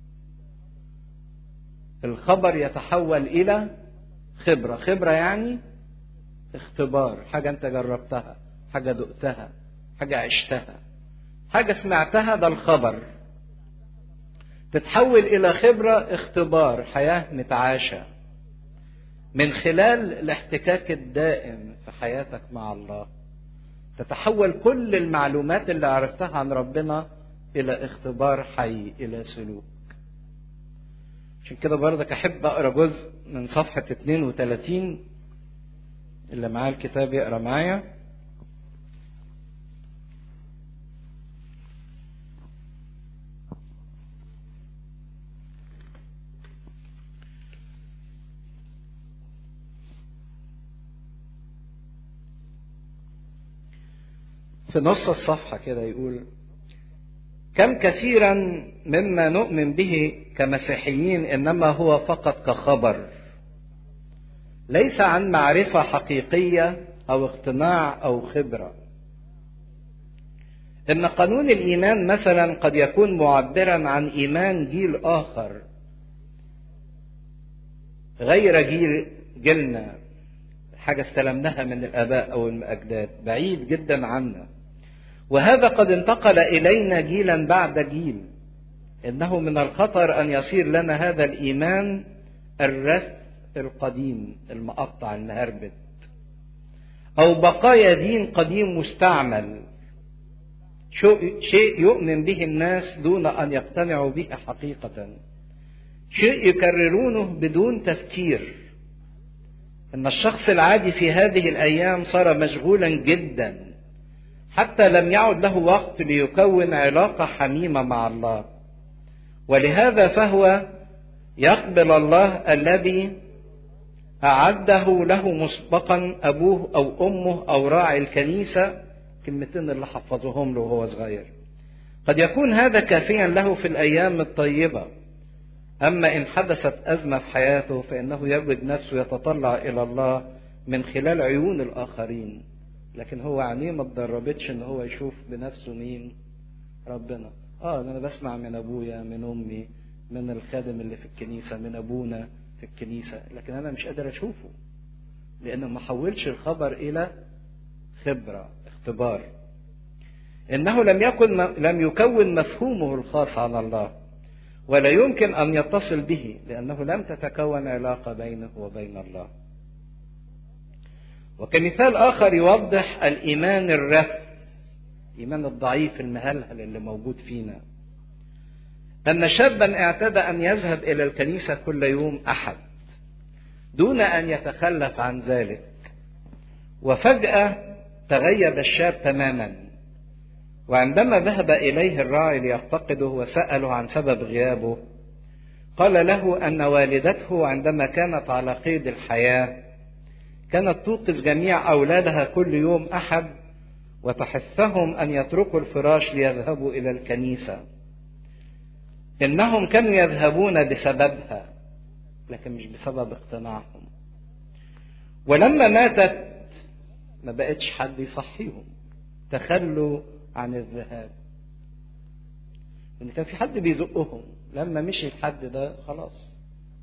الخبر يتحول إلى خبرة خبرة يعني اختبار حاجة أنت جربتها حاجة دقتها حاجة عشتها حاجة سمعتها ده الخبر تتحول إلى خبرة اختبار حياة متعاشة من خلال الاحتكاك الدائم في حياتك مع الله تتحول كل المعلومات اللي عرفتها عن ربنا إلى اختبار حي إلى سلوك عشان كده برضك أحب أقرأ جزء من صفحة 32 اللي معاه الكتاب يقرأ معايا في نص الصفحة كده يقول كم كثيرا مما نؤمن به كمسيحيين انما هو فقط كخبر ليس عن معرفة حقيقية او اقتناع او خبرة ان قانون الايمان مثلا قد يكون معبرا عن ايمان جيل اخر غير جيل جيلنا حاجة استلمناها من الآباء أو الأجداد بعيد جدا عنا وهذا قد انتقل إلينا جيلا بعد جيل إنه من الخطر أن يصير لنا هذا الإيمان الرث القديم المقطع المهربد أو بقايا دين قديم مستعمل شيء يؤمن به الناس دون أن يقتنعوا به حقيقة شيء يكررونه بدون تفكير ان الشخص العادي في هذه الايام صار مشغولا جدا حتى لم يعد له وقت ليكون علاقه حميمه مع الله ولهذا فهو يقبل الله الذي اعده له مسبقا ابوه او امه او راعي الكنيسه كلمتين اللي حفظوهم له وهو صغير قد يكون هذا كافيا له في الايام الطيبه أما إن حدثت أزمة في حياته فإنه يجد نفسه يتطلع إلى الله من خلال عيون الآخرين لكن هو عينيه ما اتدربتش إن هو يشوف بنفسه مين ربنا آه أنا بسمع من أبويا من أمي من الخادم اللي في الكنيسة من أبونا في الكنيسة لكن أنا مش قادر أشوفه لأنه ما حولش الخبر إلى خبرة اختبار إنه لم يكن لم يكون مفهومه الخاص عن الله ولا يمكن ان يتصل به لانه لم تتكون علاقه بينه وبين الله وكمثال آخر يوضح الإيمان الرث الإيمان الضعيف المهلهل اللي موجود فينا أن شابا اعتاد أن يذهب إلى الكنيسة كل يوم أحد دون أن يتخلف عن ذلك وفجأة تغيب الشاب تماما وعندما ذهب إليه الراعي ليفتقده وسأله عن سبب غيابه قال له أن والدته عندما كانت على قيد الحياة كانت توقظ جميع أولادها كل يوم أحد وتحثهم أن يتركوا الفراش ليذهبوا إلى الكنيسة إنهم كانوا يذهبون بسببها لكن مش بسبب اقتناعهم ولما ماتت ما بقتش حد يصحيهم تخلوا عن الذهاب ان كان في حد بيزقهم لما مشي الحد ده خلاص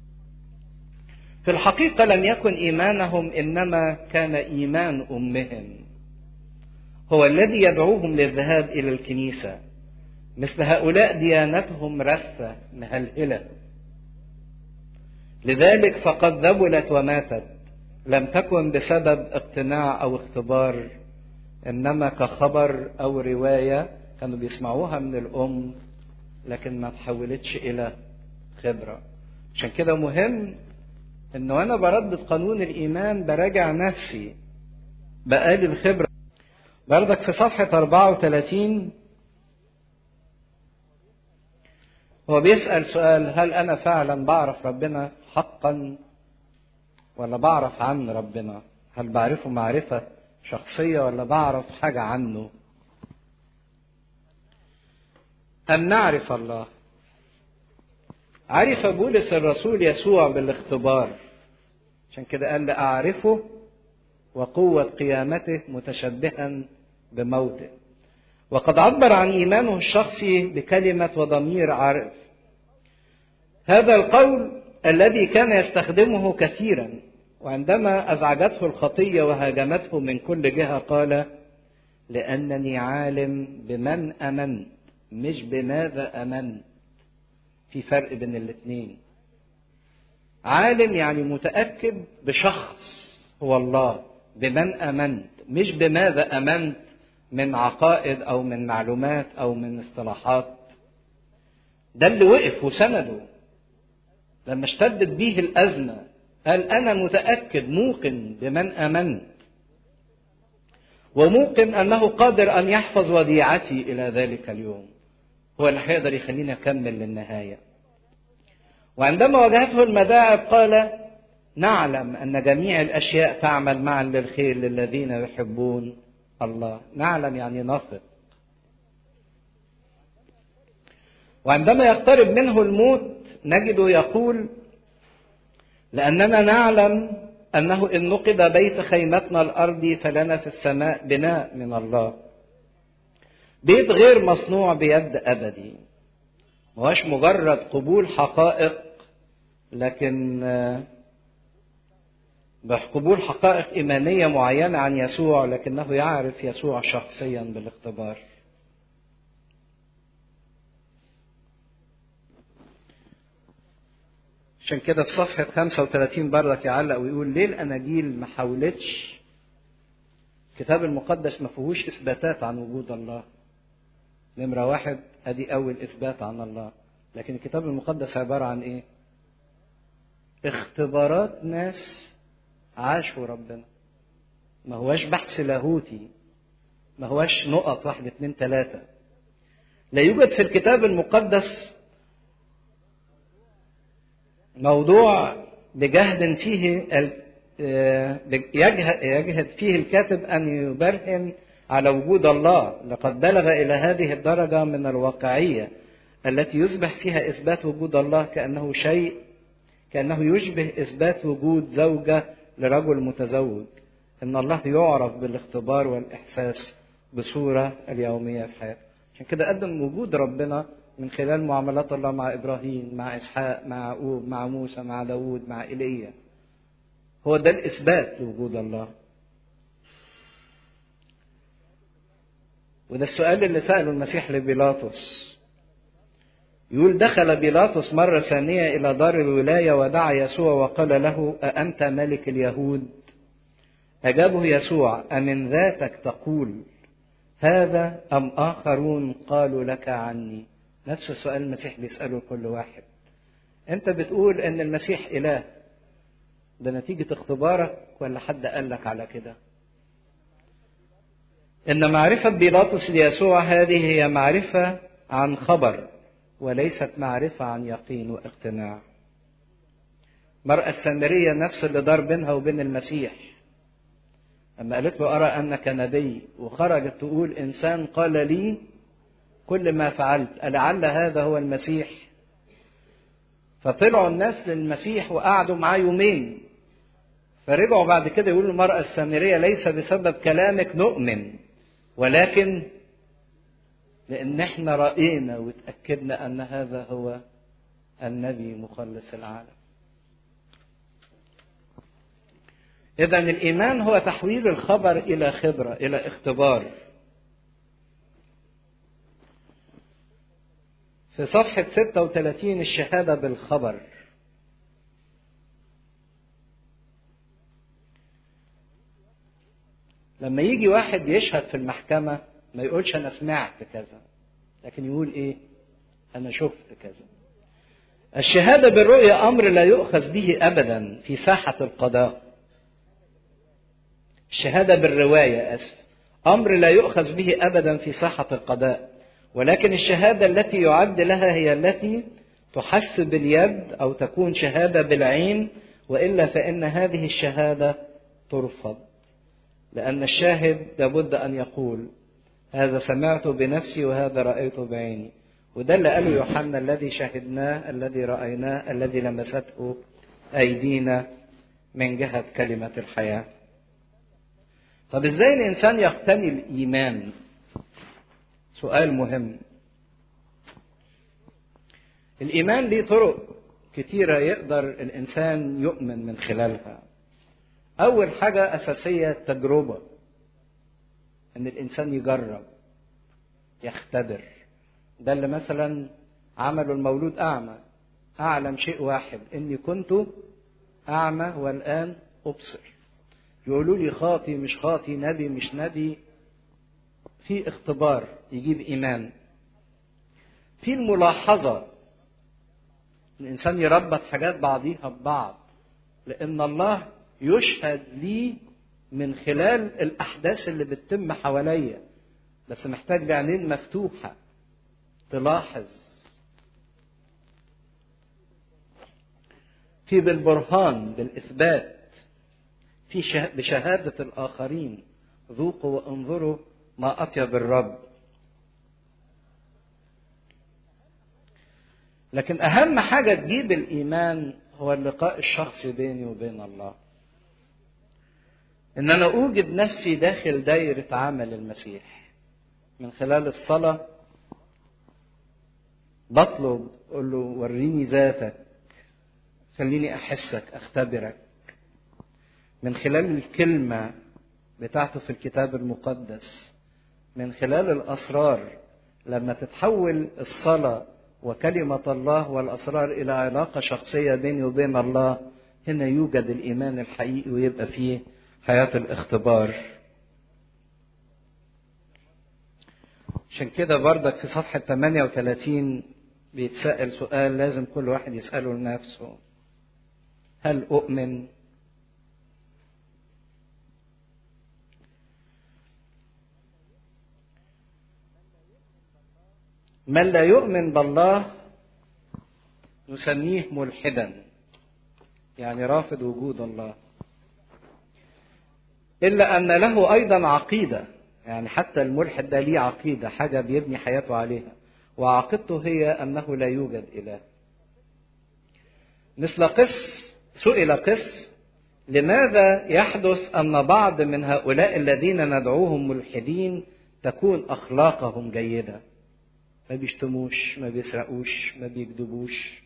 في الحقيقه لم يكن ايمانهم انما كان ايمان امهم هو الذي يدعوهم للذهاب الى الكنيسه مثل هؤلاء ديانتهم رثه مهلهله لذلك فقد ذبلت وماتت لم تكن بسبب اقتناع او اختبار انما كخبر او روايه كانوا بيسمعوها من الام لكن ما تحولتش الى خبره عشان كده مهم ان وانا بردد قانون الايمان براجع نفسي بقالي الخبره بردك في صفحه 34 هو بيسال سؤال هل انا فعلا بعرف ربنا حقا ولا بعرف عن ربنا هل بعرفه معرفة شخصية ولا بعرف حاجة عنه أن نعرف الله عرف بولس الرسول يسوع بالاختبار عشان كده قال أعرفه وقوة قيامته متشبها بموته وقد عبر عن إيمانه الشخصي بكلمة وضمير عارف هذا القول الذي كان يستخدمه كثيرا وعندما ازعجته الخطيه وهاجمته من كل جهه قال لانني عالم بمن امنت مش بماذا امنت في فرق بين الاثنين عالم يعني متاكد بشخص هو الله بمن امنت مش بماذا امنت من عقائد او من معلومات او من اصطلاحات ده اللي وقف وسنده لما اشتدت به الازمه قال انا متاكد موقن بمن امنت وموقن انه قادر ان يحفظ وديعتي الى ذلك اليوم هو اللي هيقدر يخليني اكمل للنهايه وعندما واجهته المداعب قال نعلم ان جميع الاشياء تعمل معا للخير للذين يحبون الله نعلم يعني نثق وعندما يقترب منه الموت نجده يقول لأننا نعلم أنه إن نقب بيت خيمتنا الأرضي فلنا في السماء بناء من الله بيت غير مصنوع بيد أبدي مهوش مجرد قبول حقائق لكن بقبول حقائق إيمانية معينة عن يسوع لكنه يعرف يسوع شخصيا بالاختبار عشان كده في صفحة 35 بردك يعلق ويقول ليه الأناجيل ما حاولتش الكتاب المقدس ما فيهوش إثباتات عن وجود الله نمرة واحد أدي أول إثبات عن الله لكن الكتاب المقدس عبارة عن إيه؟ اختبارات ناس عاشوا ربنا ما هواش بحث لاهوتي ما هواش نقط واحد اتنين تلاتة لا يوجد في الكتاب المقدس موضوع بجهد فيه يجهد فيه الكاتب ان يبرهن على وجود الله لقد بلغ الى هذه الدرجه من الواقعيه التي يصبح فيها اثبات وجود الله كانه شيء كانه يشبه اثبات وجود زوجه لرجل متزوج ان الله يعرف بالاختبار والاحساس بصوره اليوميه في حياته عشان كده قدم وجود ربنا من خلال معاملات الله مع ابراهيم مع اسحاق مع يعقوب مع موسى مع داوود مع ايليا هو ده الاثبات لوجود الله وده السؤال اللي ساله المسيح لبيلاطس يقول دخل بيلاطس مرة ثانية إلى دار الولاية ودعا يسوع وقال له أأنت ملك اليهود أجابه يسوع أمن ذاتك تقول هذا أم آخرون قالوا لك عني نفس السؤال المسيح بيسأله كل واحد أنت بتقول أن المسيح إله ده نتيجة اختبارك ولا حد قال لك على كده إن معرفة بيلاطس ليسوع هذه هي معرفة عن خبر وليست معرفة عن يقين واقتناع المرأة السامرية نفس اللي دار بينها وبين المسيح أما قالت له أرى أنك نبي وخرجت تقول إنسان قال لي كل ما فعلت ألعل هذا هو المسيح فطلعوا الناس للمسيح وقعدوا معاه يومين فرجعوا بعد كده يقولوا المرأة السامرية ليس بسبب كلامك نؤمن ولكن لأن احنا رأينا وتأكدنا أن هذا هو النبي مخلص العالم إذا الإيمان هو تحويل الخبر إلى خبرة إلى اختبار في صفحة 36 الشهادة بالخبر لما يجي واحد يشهد في المحكمة ما يقولش أنا سمعت كذا لكن يقول إيه أنا شفت كذا الشهادة بالرؤية أمر لا يؤخذ به أبدا في ساحة القضاء الشهادة بالرواية أسف أمر لا يؤخذ به أبدا في ساحة القضاء ولكن الشهادة التي يعد لها هي التي تحس باليد أو تكون شهادة بالعين وإلا فإن هذه الشهادة ترفض لأن الشاهد لابد أن يقول هذا سمعت بنفسي وهذا رأيت بعيني وده اللي قاله يوحنا الذي شهدناه الذي رأيناه الذي لمسته أيدينا من جهة كلمة الحياة طب ازاي الانسان يقتني الايمان سؤال مهم الايمان ليه طرق كتيره يقدر الانسان يؤمن من خلالها اول حاجه اساسيه التجربه ان الانسان يجرب يختبر ده اللي مثلا عملوا المولود اعمى اعلم شيء واحد اني كنت اعمى والان ابصر يقولوا لي خاطي مش خاطي نبي مش نبي في اختبار يجيب ايمان في الملاحظه الانسان يربط حاجات بعضيها ببعض لان الله يشهد لي من خلال الاحداث اللي بتتم حواليا بس محتاج بعينين مفتوحه تلاحظ في بالبرهان بالاثبات في شه... بشهادة الآخرين ذوقوا وانظروا ما أطيب الرب لكن أهم حاجة تجيب الإيمان هو اللقاء الشخصي بيني وبين الله إن أنا أوجد نفسي داخل دايرة عمل المسيح من خلال الصلاة بطلب أقول له وريني ذاتك خليني أحسك أختبرك من خلال الكلمة بتاعته في الكتاب المقدس من خلال الأسرار لما تتحول الصلاة وكلمة الله والأسرار إلى علاقة شخصية بيني وبين الله هنا يوجد الإيمان الحقيقي ويبقى فيه حياة الاختبار عشان كده بردك في صفحة 38 بيتسأل سؤال لازم كل واحد يسأله لنفسه هل أؤمن من لا يؤمن بالله نسميه ملحدا يعني رافض وجود الله الا ان له ايضا عقيده يعني حتى الملحد ده ليه عقيده حاجه بيبني حياته عليها وعقيدته هي انه لا يوجد اله مثل قس سئل قس لماذا يحدث ان بعض من هؤلاء الذين ندعوهم ملحدين تكون اخلاقهم جيده ما بيشتموش ما بيسرقوش ما بيكذبوش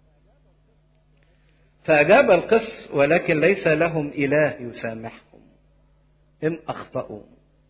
فأجاب القس ولكن ليس لهم إله يسامحهم إن أخطأوا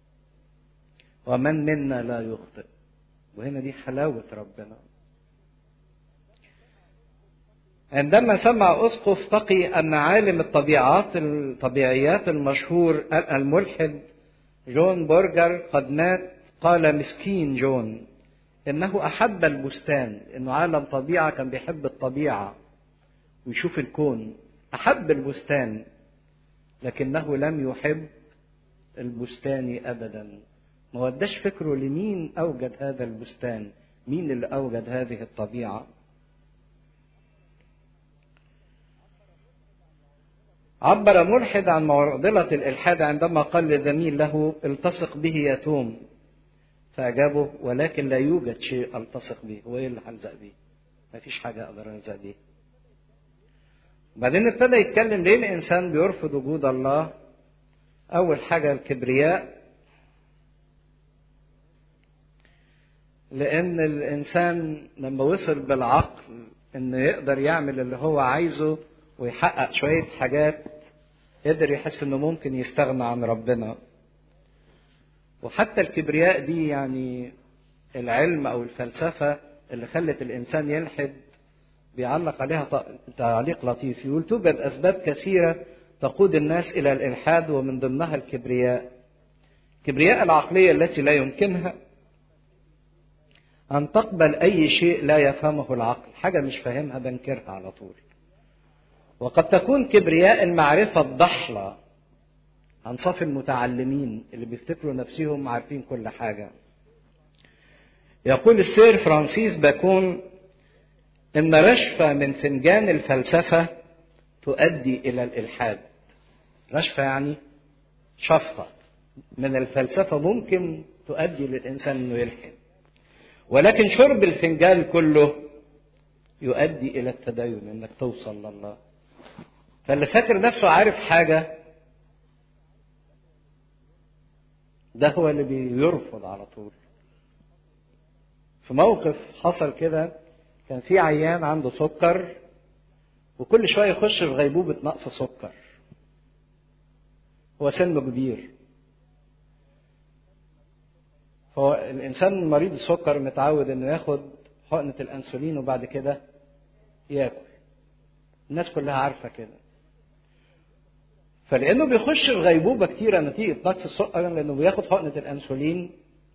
ومن منا لا يخطئ وهنا دي حلاوة ربنا عندما سمع أسقف تقي أن عالم الطبيعات الطبيعيات المشهور الملحد جون بورجر قد مات قال مسكين جون إنه أحب البستان إنه عالم طبيعة كان بيحب الطبيعة ويشوف الكون أحب البستان لكنه لم يحب البستان أبدا ما وداش فكره لمين أوجد هذا البستان مين اللي أوجد هذه الطبيعة عبر ملحد عن معضلة الإلحاد عندما قال لزميل له التصق به يا توم فأجابه ولكن لا يوجد شيء ألتصق به هو إيه اللي هلزق بيه ما فيش حاجة أقدر ألزق بيه بعدين ابتدى يتكلم ليه الإنسان بيرفض وجود الله أول حاجة الكبرياء لأن الإنسان لما وصل بالعقل إنه يقدر يعمل اللي هو عايزه ويحقق شوية حاجات قدر يحس إنه ممكن يستغنى عن ربنا وحتى الكبرياء دي يعني العلم أو الفلسفة اللي خلت الإنسان يلحد بيعلق عليها تعليق لطيف يقول توجد أسباب كثيرة تقود الناس إلى الإلحاد ومن ضمنها الكبرياء كبرياء العقلية التي لا يمكنها أن تقبل أي شيء لا يفهمه العقل حاجة مش فاهمها بنكرها على طول وقد تكون كبرياء المعرفة الضحلة عن صف المتعلمين اللي بيفتكروا نفسهم عارفين كل حاجة يقول السير فرانسيس باكون إن رشفة من فنجان الفلسفة تؤدي إلى الإلحاد رشفة يعني شفطة من الفلسفة ممكن تؤدي للإنسان إنه يلحد ولكن شرب الفنجان كله يؤدي إلى التدين إنك توصل لله فاللي فاكر نفسه عارف حاجة ده هو اللي بيرفض على طول في موقف حصل كده كان في عيان عنده سكر وكل شوية يخش في غيبوبة نقص سكر هو سنه كبير فهو الإنسان مريض السكر متعود إنه ياخد حقنة الأنسولين وبعد كده ياكل الناس كلها عارفة كده فلأنه بيخش في غيبوبة كتيرة نتيجة نقص السكر لأنه بياخد حقنة الأنسولين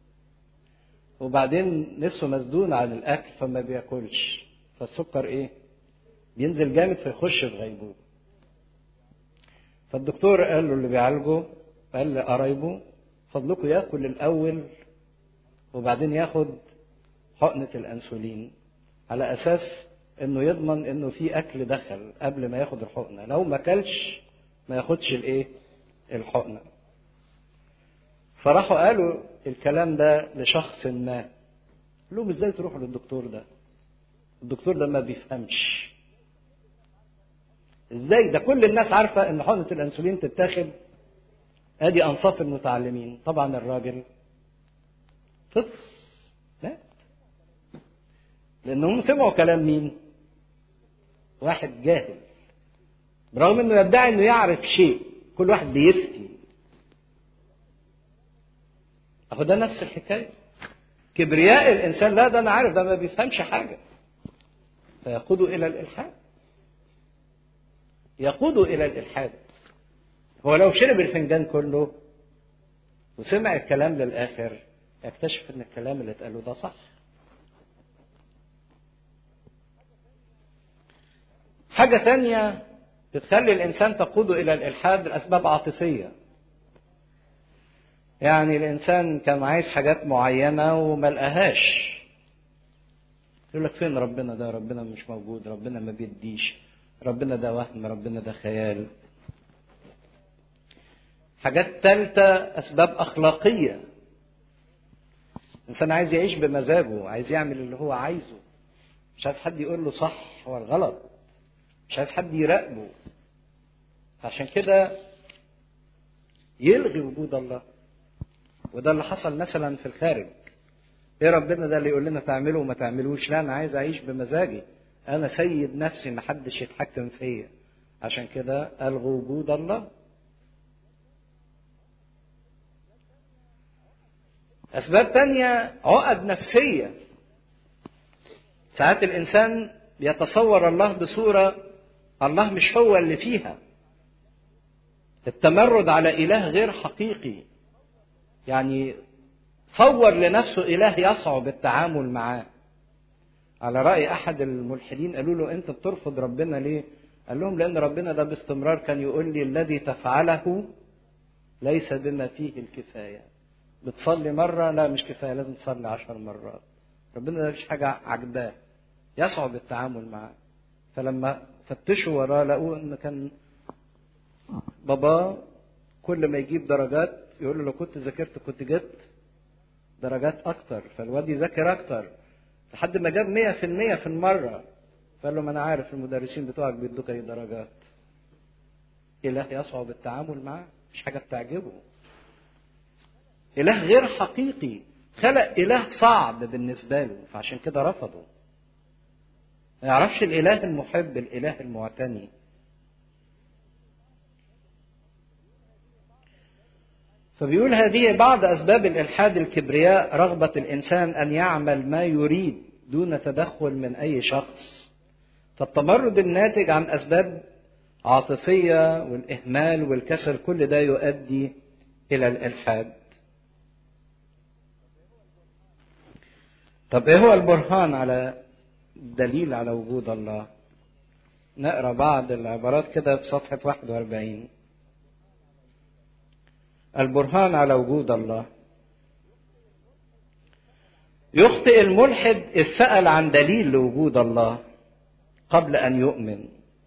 وبعدين نفسه مسدود عن الأكل فما بياكلش فالسكر إيه؟ بينزل جامد فيخش في غيبوبة فالدكتور قال له اللي بيعالجه قال لقرايبه فضلكم ياكل الأول وبعدين ياخد حقنة الأنسولين على أساس إنه يضمن إنه في أكل دخل قبل ما ياخد الحقنة لو ما أكلش ما ياخدش الإيه؟ الحقنة فراحوا قالوا الكلام ده لشخص ما قال لهم ازاي تروحوا للدكتور ده الدكتور ده ما بيفهمش ازاي ده كل الناس عارفه ان حقنه الانسولين تتاخد ادي انصاف المتعلمين طبعا الراجل فطس لا لانهم سمعوا كلام مين واحد جاهل برغم انه يدعي انه يعرف شيء كل واحد بيفتي اهو ده نفس الحكايه كبرياء الانسان لا ده انا عارف ده ما بيفهمش حاجه فيقود الى الالحاد يقود الى الالحاد هو لو شرب الفنجان كله وسمع الكلام للاخر يكتشف ان الكلام اللي اتقاله ده صح حاجة تانية بتخلي الإنسان تقود إلى الإلحاد لأسباب عاطفية يعني الإنسان كان عايز حاجات معينة وما لقاهاش يقول لك فين ربنا ده ربنا مش موجود ربنا ما بيديش ربنا ده وهم ربنا ده خيال حاجات ثالثة أسباب أخلاقية الإنسان عايز يعيش بمزاجه عايز يعمل اللي هو عايزه مش عايز حد يقول له صح ولا غلط مش عايز حد يراقبه عشان كده يلغي وجود الله وده اللي حصل مثلا في الخارج ايه ربنا ده اللي يقول لنا تعمله وما تعملوش لا انا عايز اعيش بمزاجي انا سيد نفسي ما حدش يتحكم فيا عشان كده الغوا وجود الله اسباب تانية عقد نفسية ساعات الانسان بيتصور الله بصورة الله مش هو اللي فيها التمرد على إله غير حقيقي يعني صور لنفسه إله يصعب التعامل معاه على رأي أحد الملحدين قالوا له أنت بترفض ربنا ليه؟ قال لهم لأن ربنا ده باستمرار كان يقول لي الذي تفعله ليس بما فيه الكفاية بتصلي مرة لا مش كفاية لازم تصلي عشر مرات ربنا ده مش حاجة عجباه يصعب التعامل معاه فلما فتشوا وراه لقوا ان كان بابا كل ما يجيب درجات يقول له لو كنت ذاكرت كنت جبت درجات اكتر فالواد يذاكر اكتر لحد ما جاب 100% في, في المره فقال له ما انا عارف المدرسين بتوعك بيدوك اي درجات اله يصعب التعامل معاه مش حاجه بتعجبه اله غير حقيقي خلق اله صعب بالنسبه له فعشان كده رفضه ما يعرفش الاله المحب الاله المعتني فبيقول هذه بعض اسباب الالحاد الكبرياء رغبه الانسان ان يعمل ما يريد دون تدخل من اي شخص فالتمرد الناتج عن اسباب عاطفيه والاهمال والكسل كل ده يؤدي الى الالحاد طب ايه هو البرهان على دليل على وجود الله نقرا بعض العبارات كده في صفحه 41 البرهان على وجود الله يخطئ الملحد إذ سأل عن دليل لوجود الله قبل أن يؤمن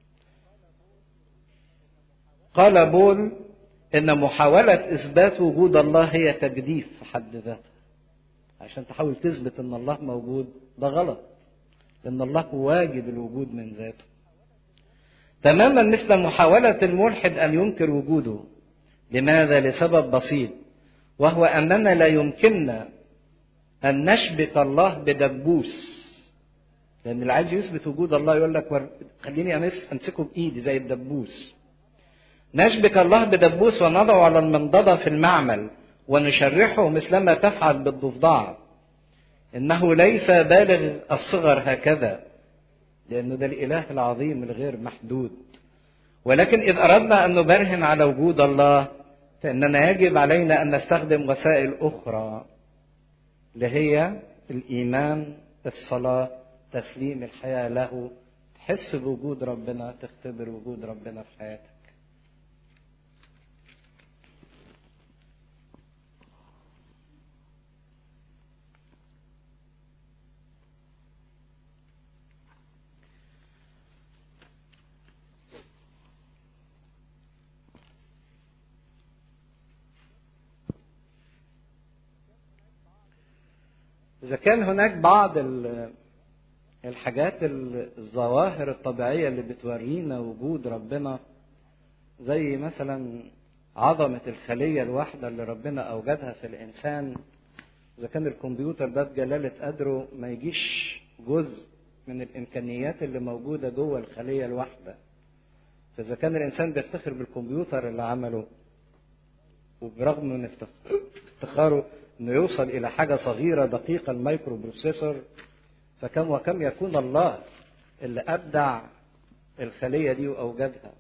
قال بول إن محاولة إثبات وجود الله هي تجديف في حد ذاتها عشان تحاول تثبت إن الله موجود ده غلط لأن الله واجب الوجود من ذاته تماما مثل محاولة الملحد أن ينكر وجوده لماذا؟ لسبب بسيط وهو أننا لا يمكننا أن نشبك الله بدبوس لأن اللي عايز يثبت وجود الله يقول لك خليني أمس أمسكه بإيدي زي الدبوس نشبك الله بدبوس ونضعه على المنضدة في المعمل ونشرحه مثلما تفعل بالضفدع إنه ليس بالغ الصغر هكذا لأنه ده الإله العظيم الغير محدود ولكن إذ أردنا أن نبرهن على وجود الله فإننا يجب علينا أن نستخدم وسائل أخرى اللي هي الإيمان الصلاة تسليم الحياة له تحس بوجود ربنا تختبر وجود ربنا في حياتك إذا كان هناك بعض الحاجات الظواهر الطبيعية اللي بتورينا وجود ربنا زي مثلا عظمة الخلية الواحدة اللي ربنا أوجدها في الإنسان إذا كان الكمبيوتر ده بجلالة قدره ما يجيش جزء من الإمكانيات اللي موجودة جوه الخلية الواحدة فإذا كان الإنسان بيفتخر بالكمبيوتر اللي عمله وبرغم من افتخاره انه يوصل الى حاجه صغيره دقيقه المايكرو بروسيسور فكم وكم يكون الله اللي ابدع الخليه دي واوجدها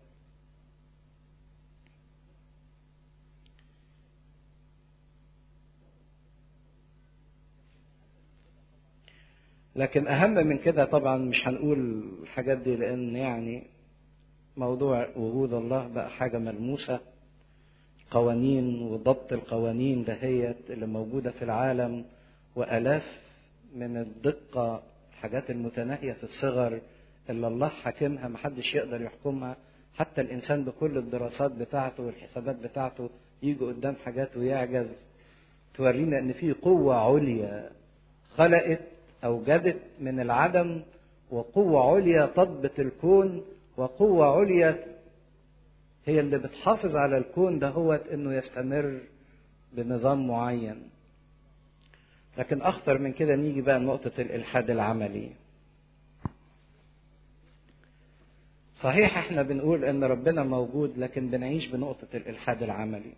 لكن اهم من كده طبعا مش هنقول الحاجات دي لان يعني موضوع وجود الله بقى حاجه ملموسه قوانين وضبط القوانين دهيت اللي موجودة في العالم وآلاف من الدقة الحاجات المتناهية في الصغر اللي الله حاكمها محدش يقدر يحكمها حتى الإنسان بكل الدراسات بتاعته والحسابات بتاعته يجي قدام حاجات ويعجز تورينا إن في قوة عليا خلقت أوجدت من العدم وقوة عليا تضبط الكون وقوة عليا هي اللي بتحافظ على الكون ده هو انه يستمر بنظام معين لكن اخطر من كده نيجي بقى نقطة الالحاد العملي صحيح احنا بنقول ان ربنا موجود لكن بنعيش بنقطة الالحاد العملي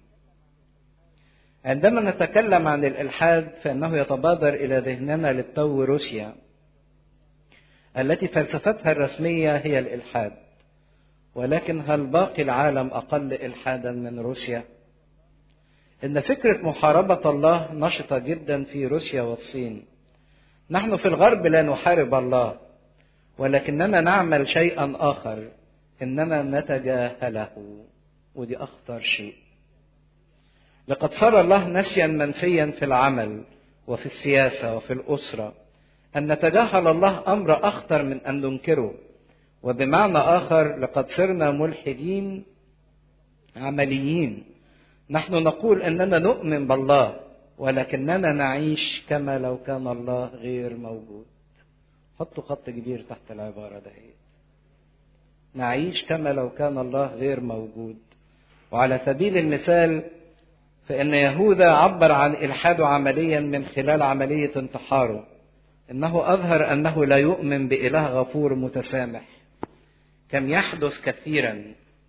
عندما نتكلم عن الالحاد فانه يتبادر الى ذهننا للتو روسيا التي فلسفتها الرسمية هي الإلحاد ولكن هل باقي العالم أقل إلحادا من روسيا؟ إن فكرة محاربة الله نشطة جدا في روسيا والصين. نحن في الغرب لا نحارب الله ولكننا نعمل شيئا آخر إننا نتجاهله ودي أخطر شيء. لقد صار الله نسيا منسيا في العمل وفي السياسة وفي الأسرة. أن نتجاهل الله أمر أخطر من أن ننكره. وبمعنى آخر لقد صرنا ملحدين عمليين نحن نقول اننا نؤمن بالله ولكننا نعيش كما لو كان الله غير موجود حطوا خط كبير تحت العباره دهيت نعيش كما لو كان الله غير موجود وعلى سبيل المثال فان يهوذا عبر عن الحاده عمليا من خلال عمليه انتحاره انه اظهر انه لا يؤمن باله غفور متسامح كم يحدث كثيرا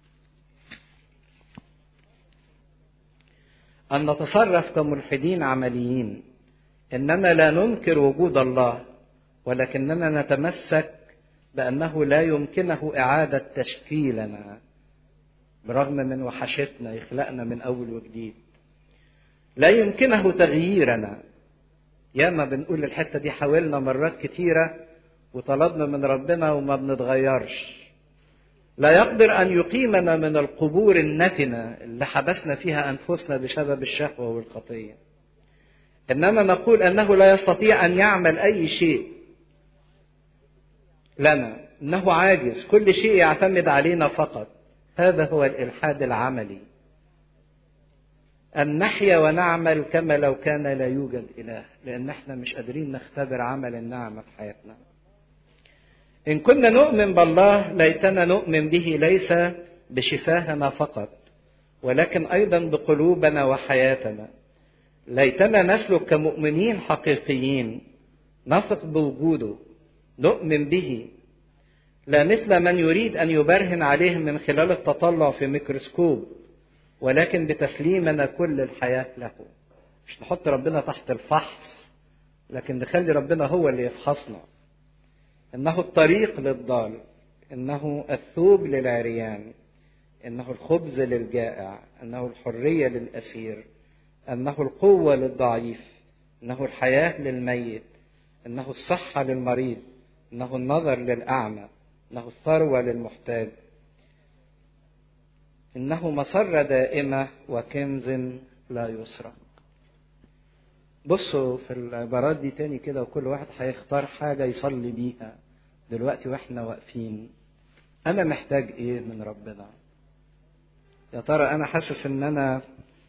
أن نتصرف كملحدين عمليين إننا لا ننكر وجود الله ولكننا نتمسك بأنه لا يمكنه إعادة تشكيلنا برغم من وحشتنا يخلقنا من أول وجديد لا يمكنه تغييرنا ياما بنقول الحتة دي حاولنا مرات كتيرة وطلبنا من ربنا وما بنتغيرش لا يقدر ان يقيمنا من القبور النتنه اللي حبسنا فيها انفسنا بسبب الشهوه والخطيه اننا نقول انه لا يستطيع ان يعمل اي شيء لنا انه عاجز كل شيء يعتمد علينا فقط هذا هو الالحاد العملي ان نحيا ونعمل كما لو كان لا يوجد اله لان احنا مش قادرين نختبر عمل النعمه في حياتنا إن كنا نؤمن بالله ليتنا نؤمن به ليس بشفاهنا فقط ولكن أيضا بقلوبنا وحياتنا ليتنا نسلك كمؤمنين حقيقيين نثق بوجوده نؤمن به لا مثل من يريد أن يبرهن عليه من خلال التطلع في ميكروسكوب ولكن بتسليمنا كل الحياة له مش نحط ربنا تحت الفحص لكن نخلي ربنا هو اللي يفحصنا انه الطريق للضال انه الثوب للعريان انه الخبز للجائع انه الحريه للاسير انه القوه للضعيف انه الحياه للميت انه الصحه للمريض انه النظر للاعمى انه الثروه للمحتاج انه مسره دائمه وكنز لا يسرق بصوا في العبارات دي تاني كده وكل واحد هيختار حاجة يصلي بيها دلوقتي واحنا واقفين أنا محتاج إيه من ربنا؟ يا ترى أنا حاسس إن أنا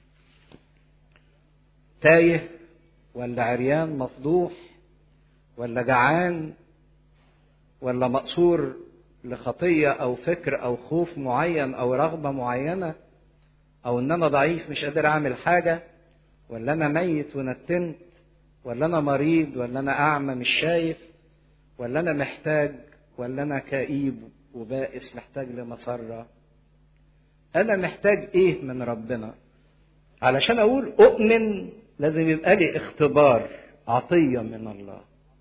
تايه ولا عريان مفضوح ولا جعان ولا مقصور لخطية أو فكر أو خوف معين أو رغبة معينة أو إن أنا ضعيف مش قادر أعمل حاجة ولا انا ميت ونتنت ولا انا مريض ولا انا اعمى مش شايف ولا انا محتاج ولا انا كئيب وبائس محتاج لمسرة انا محتاج ايه من ربنا علشان اقول اؤمن لازم يبقى لي اختبار عطية من الله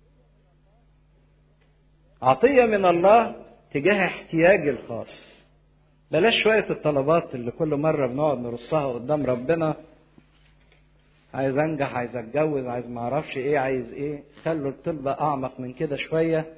عطية من الله تجاه احتياجي الخاص بلاش شوية الطلبات اللي كل مرة بنقعد نرصها قدام ربنا عايز انجح عايز اتجوز عايز ما اعرفش ايه عايز ايه خلوا الطلبة اعمق من كده شوية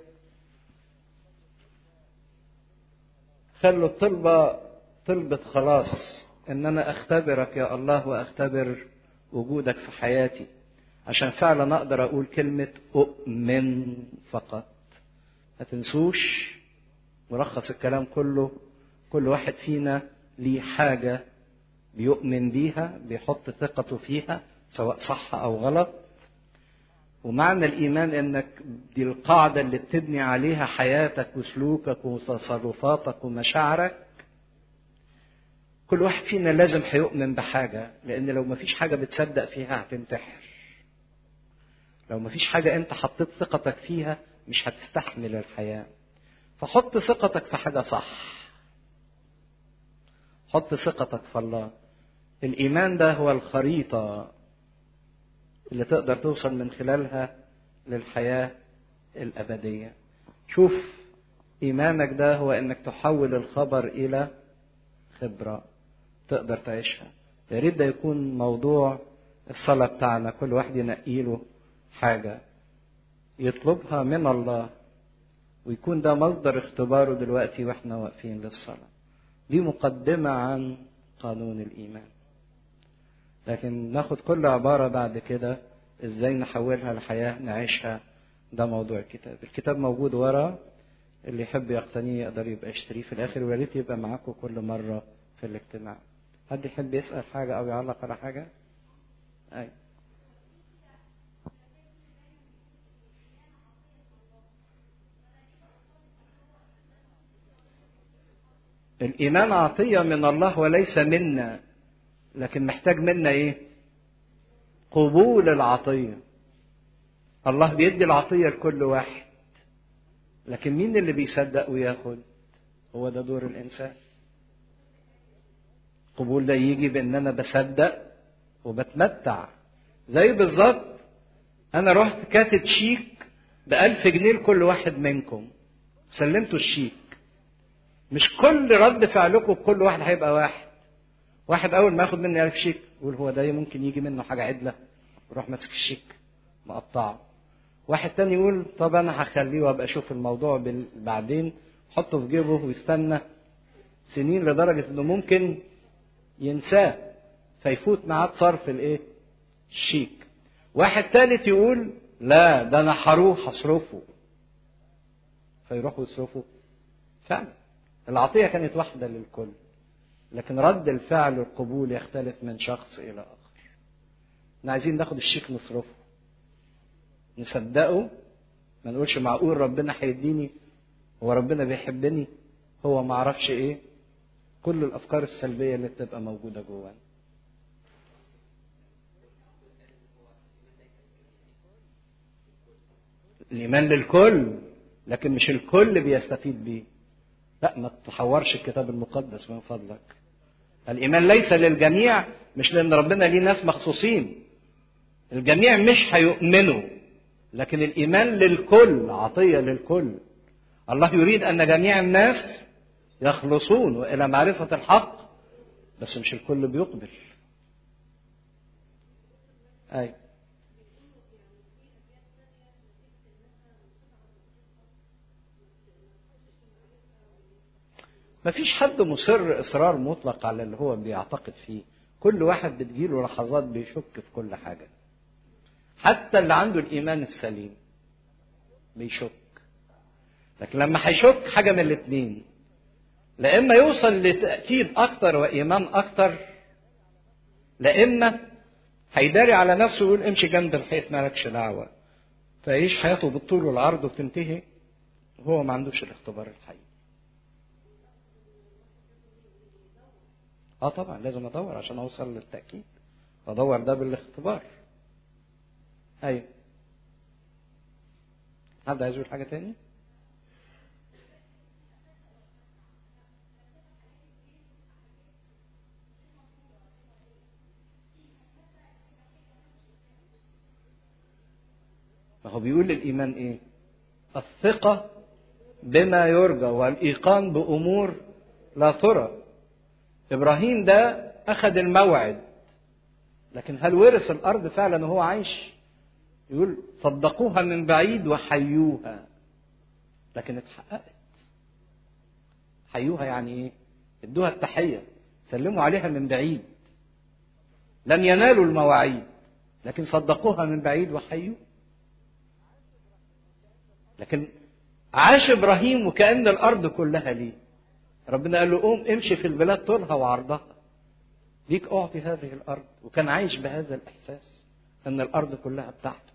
خلوا الطلبة طلبة خلاص ان انا اختبرك يا الله واختبر وجودك في حياتي عشان فعلا اقدر اقول كلمة اؤمن فقط ما تنسوش ملخص الكلام كله كل واحد فينا ليه حاجة بيؤمن بيها بيحط ثقته فيها سواء صح او غلط ومعنى الايمان انك دي القاعده اللي بتبني عليها حياتك وسلوكك وتصرفاتك ومشاعرك كل واحد فينا لازم هيؤمن بحاجه لان لو مفيش حاجه بتصدق فيها هتنتحر لو مفيش حاجه انت حطيت ثقتك فيها مش هتستحمل الحياه فحط ثقتك في حاجه صح حط ثقتك في الله الايمان ده هو الخريطه اللي تقدر توصل من خلالها للحياة الأبدية شوف إيمانك ده هو إنك تحول الخبر إلى خبرة تقدر تعيشها يا ريت ده يكون موضوع الصلاة بتاعنا كل واحد ينقي له حاجة يطلبها من الله ويكون ده مصدر اختباره دلوقتي واحنا واقفين للصلاة دي مقدمة عن قانون الإيمان لكن ناخد كل عبارة بعد كده ازاي نحولها لحياة نعيشها ده موضوع الكتاب الكتاب موجود ورا اللي يحب يقتنيه يقدر يبقى يشتريه في الاخر ويا ريت يبقى معاكم كل مرة في الاجتماع حد يحب يسأل حاجة او يعلق على حاجة اي الإيمان عطية من الله وليس منا لكن محتاج منا إيه؟ قبول العطية الله بيدي العطية لكل واحد لكن مين اللي بيصدق وياخد هو ده دور الإنسان قبول ده يجي بأن أنا بصدق وبتمتع زي بالظبط أنا رحت كاتب شيك بألف جنيه لكل واحد منكم سلمته الشيك مش كل رد فعلكم بكل واحد هيبقى واحد واحد اول ما ياخد مني ألف شيك يقول هو ده ممكن يجي منه حاجه عدله يروح ماسك الشيك مقطعه واحد تاني يقول طب انا هخليه وابقى اشوف الموضوع بعدين حطه في جيبه ويستنى سنين لدرجه انه ممكن ينساه فيفوت معاه صرف الايه الشيك واحد تالت يقول لا ده انا هروح اصرفه فيروح يصرفه فعلا العطية كانت واحدة للكل لكن رد الفعل والقبول يختلف من شخص إلى آخر احنا عايزين ناخد الشيك نصرفه نصدقه ما نقولش معقول ربنا هيديني هو ربنا بيحبني هو ما عرفش ايه كل الافكار السلبيه اللي بتبقى موجوده جوانا الايمان للكل لكن مش الكل بيستفيد بيه لا ما تحورش الكتاب المقدس من فضلك الإيمان ليس للجميع مش لأن ربنا ليه ناس مخصوصين الجميع مش هيؤمنوا لكن الإيمان للكل عطية للكل الله يريد أن جميع الناس يخلصون وإلى معرفة الحق بس مش الكل بيقبل أي مفيش حد مصر اصرار مطلق على اللي هو بيعتقد فيه كل واحد بتجيله لحظات بيشك في كل حاجه حتى اللي عنده الايمان السليم بيشك لكن لما هيشك حاجه من الاثنين لا اما يوصل لتاكيد اكتر وايمان اكتر لا اما هيداري على نفسه ويقول امشي جنب الحيط مالكش دعوه فيعيش حياته بالطول والعرض وتنتهي وهو ما عندوش الاختبار الحقيقي اه طبعا لازم ادور عشان اوصل للتاكيد ادور ده بالاختبار ايوه حد عايز يقول حاجه تاني فهو بيقول الايمان ايه الثقه بما يرجى والايقان بامور لا ترى ابراهيم ده اخذ الموعد لكن هل ورث الارض فعلا وهو عايش يقول صدقوها من بعيد وحيوها لكن اتحققت حيوها يعني ايه ادوها التحيه سلموا عليها من بعيد لم ينالوا المواعيد لكن صدقوها من بعيد وحيوها لكن عاش ابراهيم وكان الارض كلها ليه ربنا قال له قوم امشي في البلاد طولها وعرضها ليك اعطي هذه الارض وكان عايش بهذا الاحساس ان الارض كلها بتاعته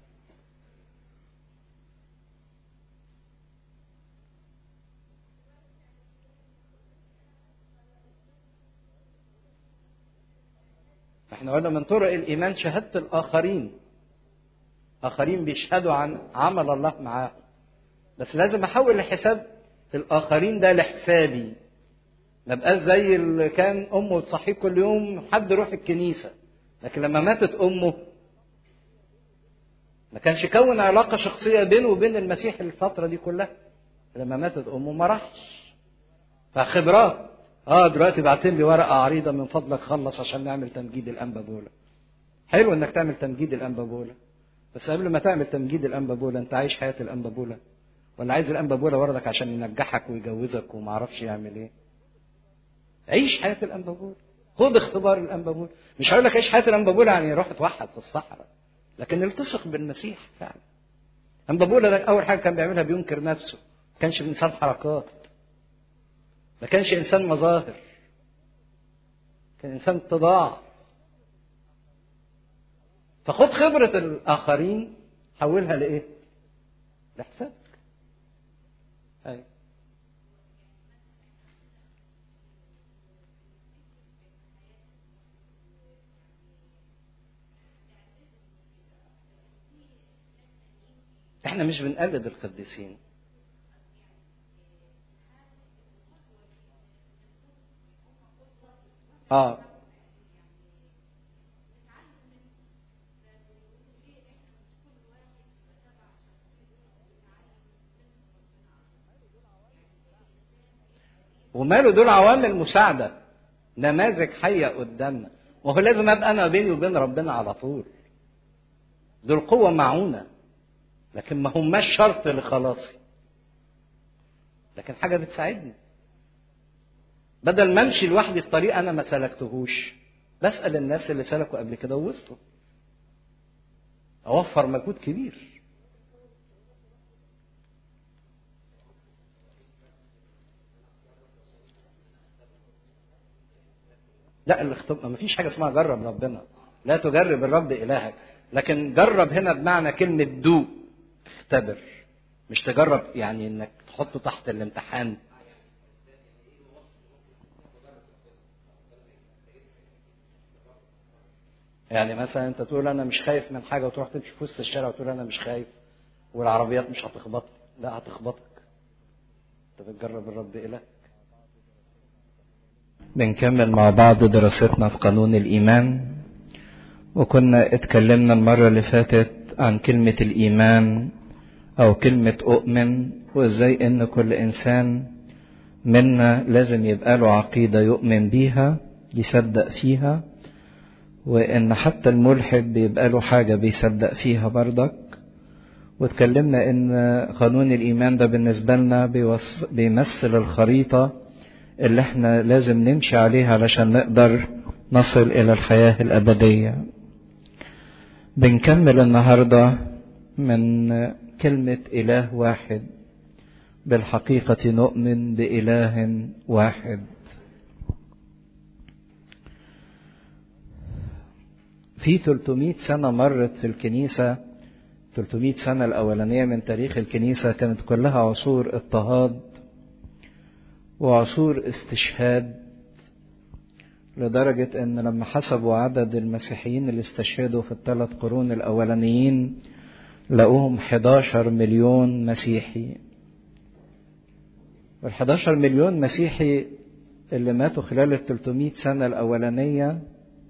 احنا قلنا من طرق الايمان شهاده الاخرين اخرين بيشهدوا عن عمل الله معاهم بس لازم احول الحساب الاخرين ده لحسابي ما بقاش زي اللي كان امه تصحيه كل يوم حد يروح الكنيسه لكن لما ماتت امه ما كانش كون علاقه شخصيه بينه وبين المسيح الفتره دي كلها لما ماتت امه ما راحش فخبرات اه دلوقتي بعتين لي ورقه عريضه من فضلك خلص عشان نعمل تمجيد الانبابوله حلو انك تعمل تمجيد الانبابوله بس قبل ما تعمل تمجيد الانبابوله انت عايش حياه الانبابوله ولا عايز الانبابوله وردك عشان ينجحك ويجوزك وما اعرفش يعمل ايه عيش حياه الانبابوله خد اختبار الانبابوله مش هقول لك عيش حياه الانبابوله يعني روح اتوحد في الصحراء لكن التصق بالمسيح فعلا انبابوله ده اول حاجه كان بيعملها بينكر نفسه ما كانش انسان حركات ما كانش انسان مظاهر كان انسان اتضاع فخد خبرة الآخرين حولها لإيه؟ لحسابك. أيوة. احنا مش بنقلد القديسين اه وماله دول عوامل مساعدة نماذج حية قدامنا وهو لازم ابقى انا بيني وبين ربنا على طول دول قوة معونة لكن ما هماش شرط لخلاصي لكن حاجة بتساعدني بدل ما امشي لوحدي في طريق انا ما سلكتهوش بسأل الناس اللي سلكوا قبل كده ووصلوا اوفر مجهود كبير لا الاختبار ما فيش حاجه اسمها جرب ربنا لا تجرب الرب الهك لكن جرب هنا بمعنى كلمه دوق اختبر مش تجرب يعني انك تحطه تحت الامتحان يعني مثلا انت تقول انا مش خايف من حاجه وتروح تمشي في وسط الشارع وتقول انا مش خايف والعربيات مش هتخبطني لا هتخبطك انت بتجرب الرب الهك بنكمل مع بعض دراستنا في قانون الإيمان وكنا اتكلمنا المرة اللي فاتت عن كلمة الإيمان أو كلمة أؤمن وإزاي إن كل إنسان منا لازم يبقى له عقيدة يؤمن بيها يصدق فيها وإن حتى الملحد بيبقى له حاجة بيصدق فيها بردك واتكلمنا إن قانون الإيمان ده بالنسبة لنا بيمثل الخريطة اللي احنا لازم نمشي عليها علشان نقدر نصل الى الحياة الابدية بنكمل النهاردة من كلمة اله واحد بالحقيقة نؤمن بإله واحد في 300 سنة مرت في الكنيسة 300 سنة الأولانية من تاريخ الكنيسة كانت كلها عصور اضطهاد وعصور استشهاد لدرجة ان لما حسبوا عدد المسيحيين اللي استشهدوا في الثلاث قرون الاولانيين لقوهم 11 مليون مسيحي وال 11 مليون مسيحي اللي ماتوا خلال ال 300 سنة الأولانية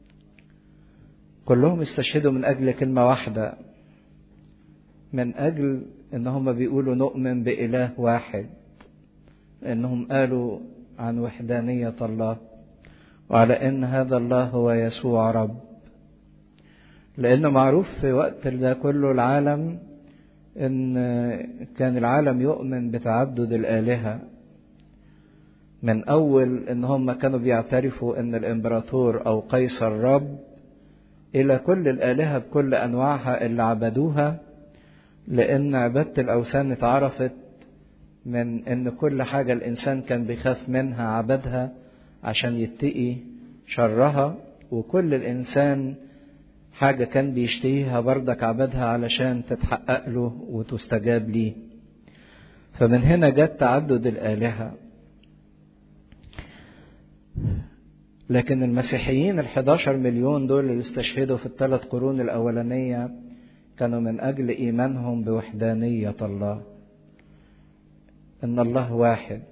كلهم استشهدوا من أجل كلمة واحدة من أجل إن هم بيقولوا نؤمن بإله واحد انهم قالوا عن وحدانية الله وعلى ان هذا الله هو يسوع رب لان معروف في وقت ده كله العالم ان كان العالم يؤمن بتعدد الالهة من اول ان هم كانوا بيعترفوا ان الامبراطور او قيصر رب الى كل الالهة بكل انواعها اللي عبدوها لان عبادة الاوثان اتعرفت من ان كل حاجة الانسان كان بيخاف منها عبدها عشان يتقي شرها وكل الانسان حاجة كان بيشتهيها بردك عبدها علشان تتحقق له وتستجاب ليه فمن هنا جت تعدد الآلهة لكن المسيحيين ال 11 مليون دول اللي استشهدوا في الثلاث قرون الأولانية كانوا من أجل إيمانهم بوحدانية الله ان الله واحد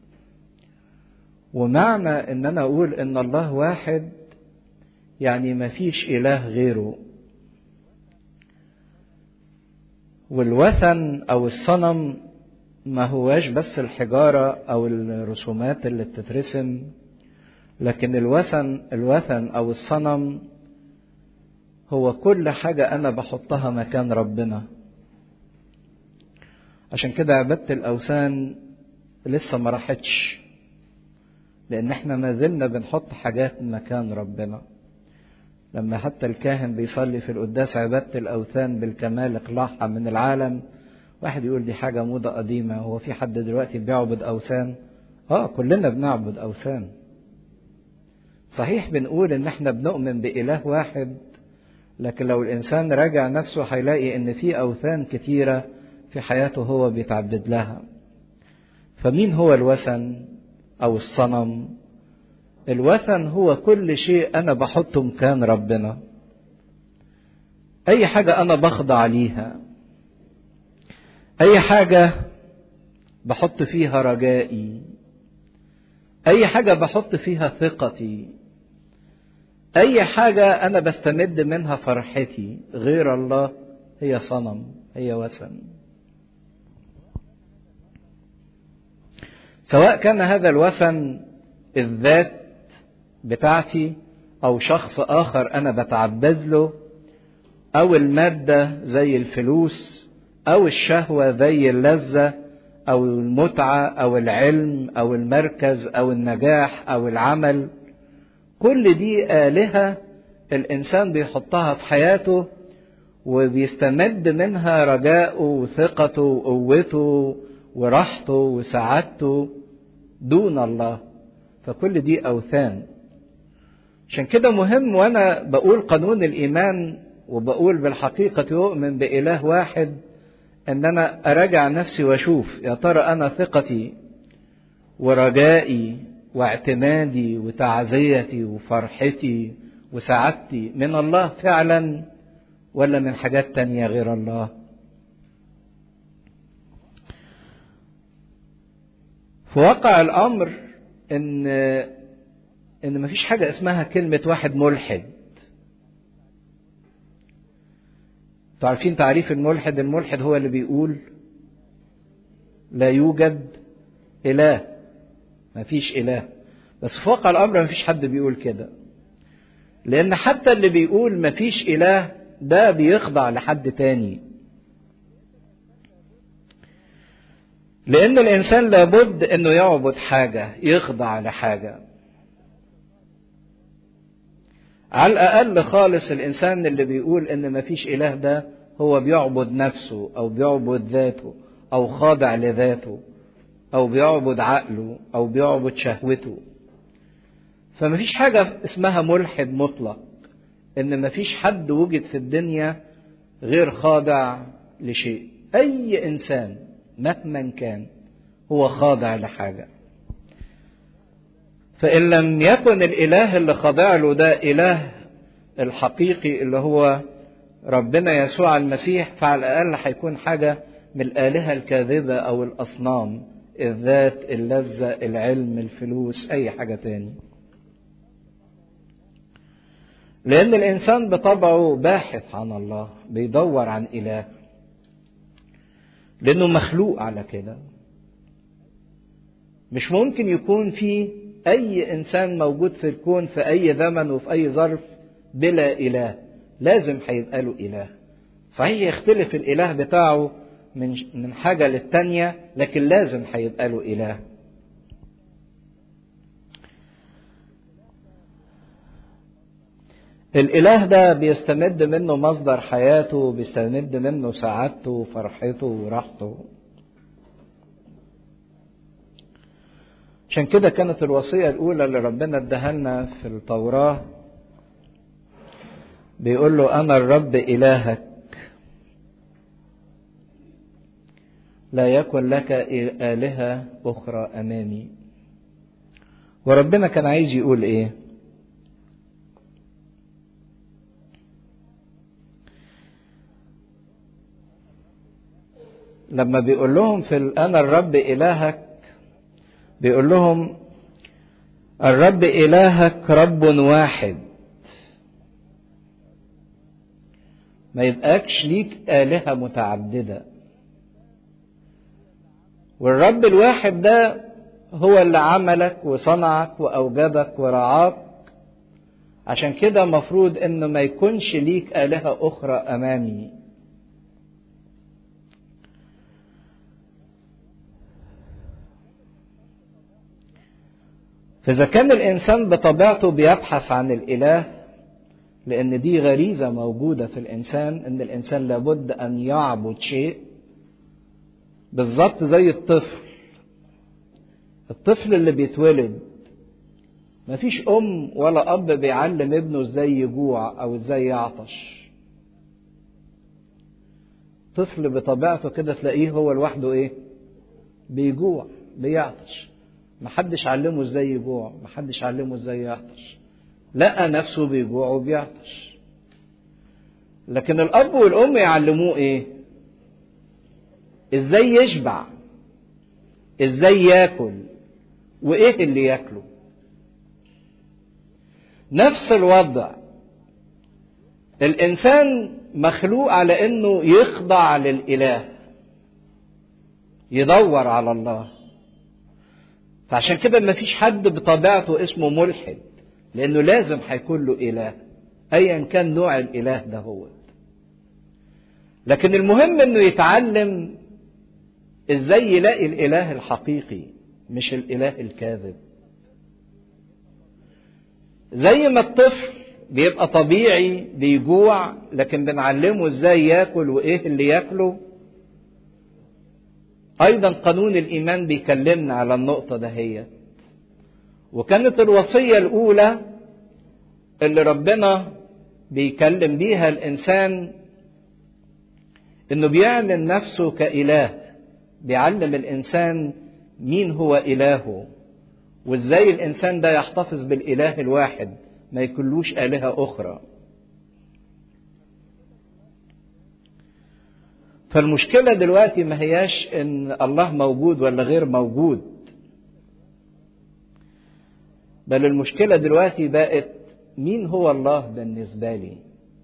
ومعنى ان انا اقول ان الله واحد يعني ما فيش اله غيره والوثن او الصنم ما هواش بس الحجارة أو الرسومات اللي بتترسم لكن الوثن الوثن أو الصنم هو كل حاجة أنا بحطها مكان ربنا عشان كده عبادة الأوثان لسه ما راحتش لأن احنا ما زلنا بنحط حاجات مكان ربنا لما حتى الكاهن بيصلي في القداس عبادة الأوثان بالكمال اقلاعها من العالم واحد يقول دي حاجة موضة قديمة هو في حد دلوقتي بيعبد أوثان اه كلنا بنعبد أوثان صحيح بنقول ان احنا بنؤمن بإله واحد لكن لو الإنسان راجع نفسه هيلاقي ان في أوثان كتيرة في حياته هو بيتعبد لها فمين هو الوثن أو الصنم الوثن هو كل شيء أنا بحطه مكان ربنا أي حاجة أنا بخضع ليها أي حاجة بحط فيها رجائي أي حاجة بحط فيها ثقتي أي حاجة أنا بستمد منها فرحتي غير الله هي صنم هي وثن سواء كان هذا الوثن الذات بتاعتي او شخص اخر انا بتعبد له او الماده زي الفلوس او الشهوه زي اللذه او المتعه او العلم او المركز او النجاح او العمل كل دي الهه الانسان بيحطها في حياته وبيستمد منها رجاءه وثقته وقوته وراحته وسعادته دون الله فكل دي اوثان عشان كده مهم وانا بقول قانون الايمان وبقول بالحقيقه يؤمن باله واحد ان انا اراجع نفسي واشوف يا ترى انا ثقتي ورجائي واعتمادي وتعزيتي وفرحتي وسعادتي من الله فعلا ولا من حاجات تانية غير الله في واقع الامر ان ان مفيش حاجه اسمها كلمه واحد ملحد انتوا عارفين تعريف الملحد الملحد هو اللي بيقول لا يوجد اله مفيش اله بس في واقع الامر مفيش حد بيقول كده لان حتى اللي بيقول مفيش اله ده بيخضع لحد تاني لأن الإنسان لابد إنه يعبد حاجة يخضع لحاجة. على الأقل خالص الإنسان اللي بيقول إن مفيش إله ده هو بيعبد نفسه أو بيعبد ذاته أو خاضع لذاته أو بيعبد عقله أو بيعبد شهوته. فمفيش حاجة اسمها ملحد مطلق. إن مفيش حد وجد في الدنيا غير خاضع لشيء. أي إنسان مهما كان هو خاضع لحاجة فإن لم يكن الإله اللي خاضع له ده إله الحقيقي اللي هو ربنا يسوع المسيح فعلى الأقل هيكون حاجة من الآلهة الكاذبة أو الأصنام الذات اللذة العلم الفلوس أي حاجة تاني لأن الإنسان بطبعه باحث عن الله بيدور عن إله لانه مخلوق على كده مش ممكن يكون في اي انسان موجود في الكون في اي زمن وفي اي ظرف بلا اله لازم هيبقى له اله صحيح يختلف الاله بتاعه من من حاجه للتانيه لكن لازم هيبقى له اله الاله ده بيستمد منه مصدر حياته بيستمد منه سعادته وفرحته وراحته عشان كده كانت الوصيه الاولى اللي ربنا اداها لنا في التوراه بيقول له انا الرب الهك لا يكن لك الهه اخرى امامي وربنا كان عايز يقول ايه لما بيقول لهم في انا الرب الهك بيقول لهم الرب الهك رب واحد ما يبقاكش ليك الهه متعدده والرب الواحد ده هو اللي عملك وصنعك واوجدك ورعاك عشان كده مفروض انه ما يكونش ليك الهه اخرى امامي فاذا كان الانسان بطبيعته بيبحث عن الاله لان دي غريزه موجوده في الانسان ان الانسان لابد ان يعبد شيء بالظبط زي الطفل الطفل اللي بيتولد مفيش ام ولا اب بيعلم ابنه ازاي يجوع او ازاي يعطش طفل بطبيعته كده تلاقيه هو لوحده ايه بيجوع بيعطش محدش علمه ازاي يجوع محدش علمه ازاي يعطش لقى نفسه بيجوع وبيعطش لكن الاب والام يعلموه ايه ازاي يشبع ازاي ياكل وايه اللي ياكله نفس الوضع الانسان مخلوق على انه يخضع للاله يدور على الله فعشان كده ما فيش حد بطبيعته اسمه ملحد لانه لازم هيكون له اله ايا كان نوع الاله ده هو لكن المهم انه يتعلم ازاي يلاقي الاله الحقيقي مش الاله الكاذب زي ما الطفل بيبقى طبيعي بيجوع لكن بنعلمه ازاي ياكل وايه اللي ياكله ايضا قانون الايمان بيكلمنا على النقطه دهيت وكانت الوصيه الاولى اللي ربنا بيكلم بيها الانسان انه بيعلن نفسه كاله بيعلم الانسان مين هو الهه وازاي الانسان ده يحتفظ بالاله الواحد ما يكلوش الهه اخرى فالمشكله دلوقتي ما هياش ان الله موجود ولا غير موجود بل المشكله دلوقتي بقت مين هو الله بالنسبه لي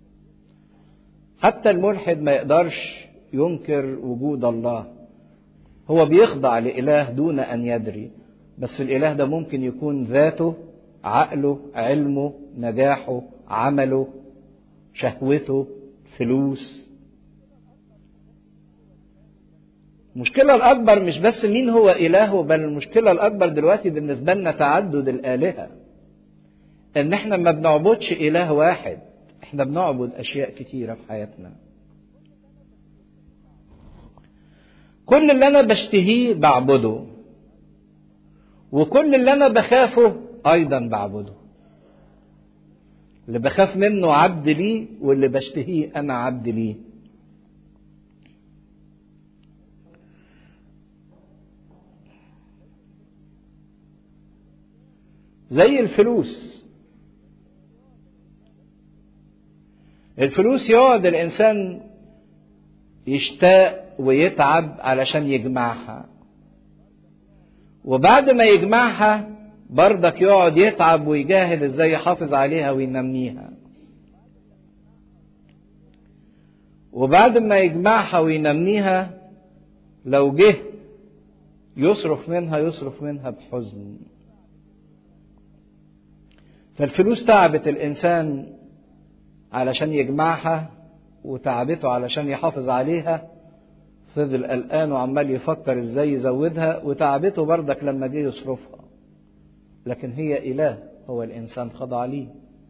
حتى الملحد ما يقدرش ينكر وجود الله هو بيخضع لاله دون ان يدري بس الاله ده ممكن يكون ذاته عقله علمه نجاحه عمله شهوته فلوس المشكلة الأكبر مش بس مين هو إلهه بل المشكلة الأكبر دلوقتي بالنسبة لنا تعدد الآلهة إن إحنا ما بنعبدش إله واحد إحنا بنعبد أشياء كتيرة في حياتنا كل اللي أنا بشتهيه بعبده وكل اللي أنا بخافه أيضا بعبده اللي بخاف منه عبد ليه واللي بشتهيه أنا عبد ليه زي الفلوس الفلوس يقعد الانسان يشتاق ويتعب علشان يجمعها وبعد ما يجمعها برضك يقعد يتعب ويجاهد ازاي يحافظ عليها وينميها وبعد ما يجمعها وينميها لو جه يصرف منها يصرف منها بحزن فالفلوس تعبت الانسان علشان يجمعها وتعبته علشان يحافظ عليها فضل قلقان وعمال يفكر ازاي يزودها وتعبته بردك لما جه يصرفها لكن هي اله هو الانسان خضع ليه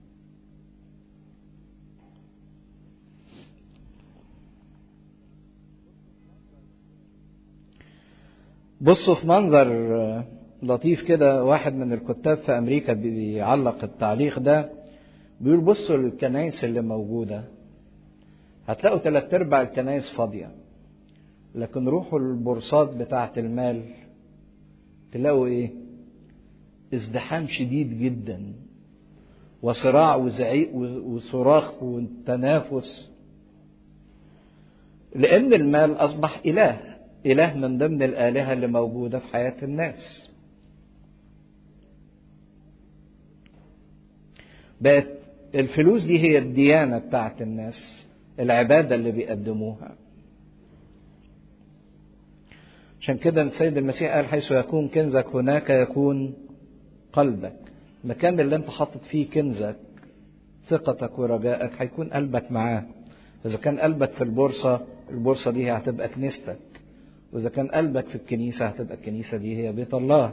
بصوا في منظر لطيف كده واحد من الكتاب في امريكا بيعلق التعليق ده بيقول بصوا للكنايس اللي موجوده هتلاقوا ثلاث ارباع الكنايس فاضيه لكن روحوا البورصات بتاعه المال تلاقوا ايه ازدحام شديد جدا وصراع وزعيق وصراخ وتنافس لان المال اصبح اله اله من ضمن الالهه اللي موجوده في حياه الناس بقت الفلوس دي هي الديانة بتاعت الناس العبادة اللي بيقدموها عشان كده السيد المسيح قال حيث يكون كنزك هناك يكون قلبك المكان اللي انت حاطط فيه كنزك ثقتك ورجائك هيكون قلبك معاه إذا كان قلبك في البورصة البورصة دي هي هتبقى كنيستك وإذا كان قلبك في الكنيسة هتبقى الكنيسة دي هي بيت الله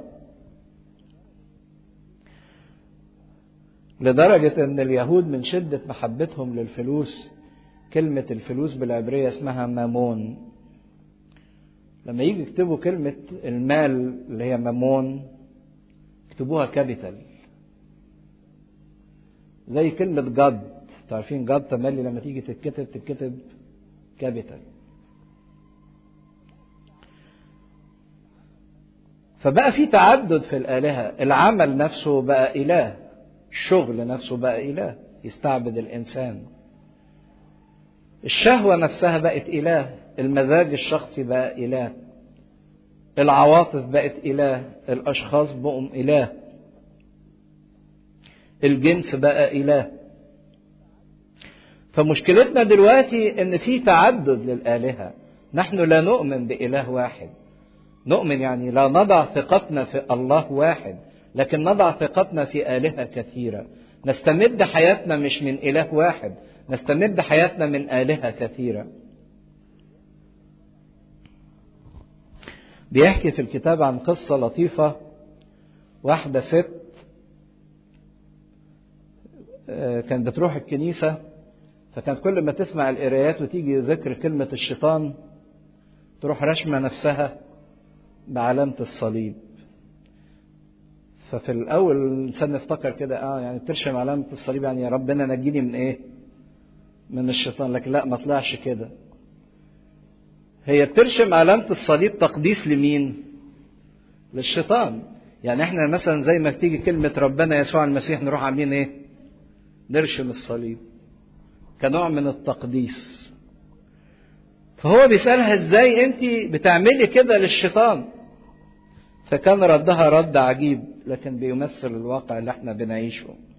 لدرجة إن اليهود من شدة محبتهم للفلوس كلمة الفلوس بالعبرية اسمها مامون لما يجي يكتبوا كلمة المال اللي هي مامون يكتبوها كابيتال زي كلمة جد تعرفين جد تملي لما تيجي تتكتب تتكتب كابيتال فبقى في تعدد في الآلهة العمل نفسه بقى إله الشغل نفسه بقى إله يستعبد الإنسان الشهوة نفسها بقت إله المزاج الشخصي بقى إله العواطف بقت إله الأشخاص بقوا إله الجنس بقى إله فمشكلتنا دلوقتي ان في تعدد للآلهة نحن لا نؤمن بإله واحد نؤمن يعني لا نضع ثقتنا في الله واحد لكن نضع ثقتنا في آلهة كثيرة نستمد حياتنا مش من إله واحد نستمد حياتنا من آلهة كثيرة بيحكي في الكتاب عن قصة لطيفة واحدة ست كانت بتروح الكنيسة فكانت كل ما تسمع القرايات وتيجي ذكر كلمة الشيطان تروح رشمة نفسها بعلامة الصليب ففي الأول الإنسان افتكر كده اه يعني ترشم علامة الصليب يعني يا ربنا نجيني من إيه؟ من الشيطان لكن لا ما طلعش كده هي بترشم علامة الصليب تقديس لمين؟ للشيطان يعني احنا مثلا زي ما تيجي كلمة ربنا يسوع المسيح نروح عاملين ايه؟ نرشم الصليب كنوع من التقديس فهو بيسألها ازاي انت بتعملي كده للشيطان فكان ردها رد عجيب لكن بيمثل الواقع اللي احنا بنعيشه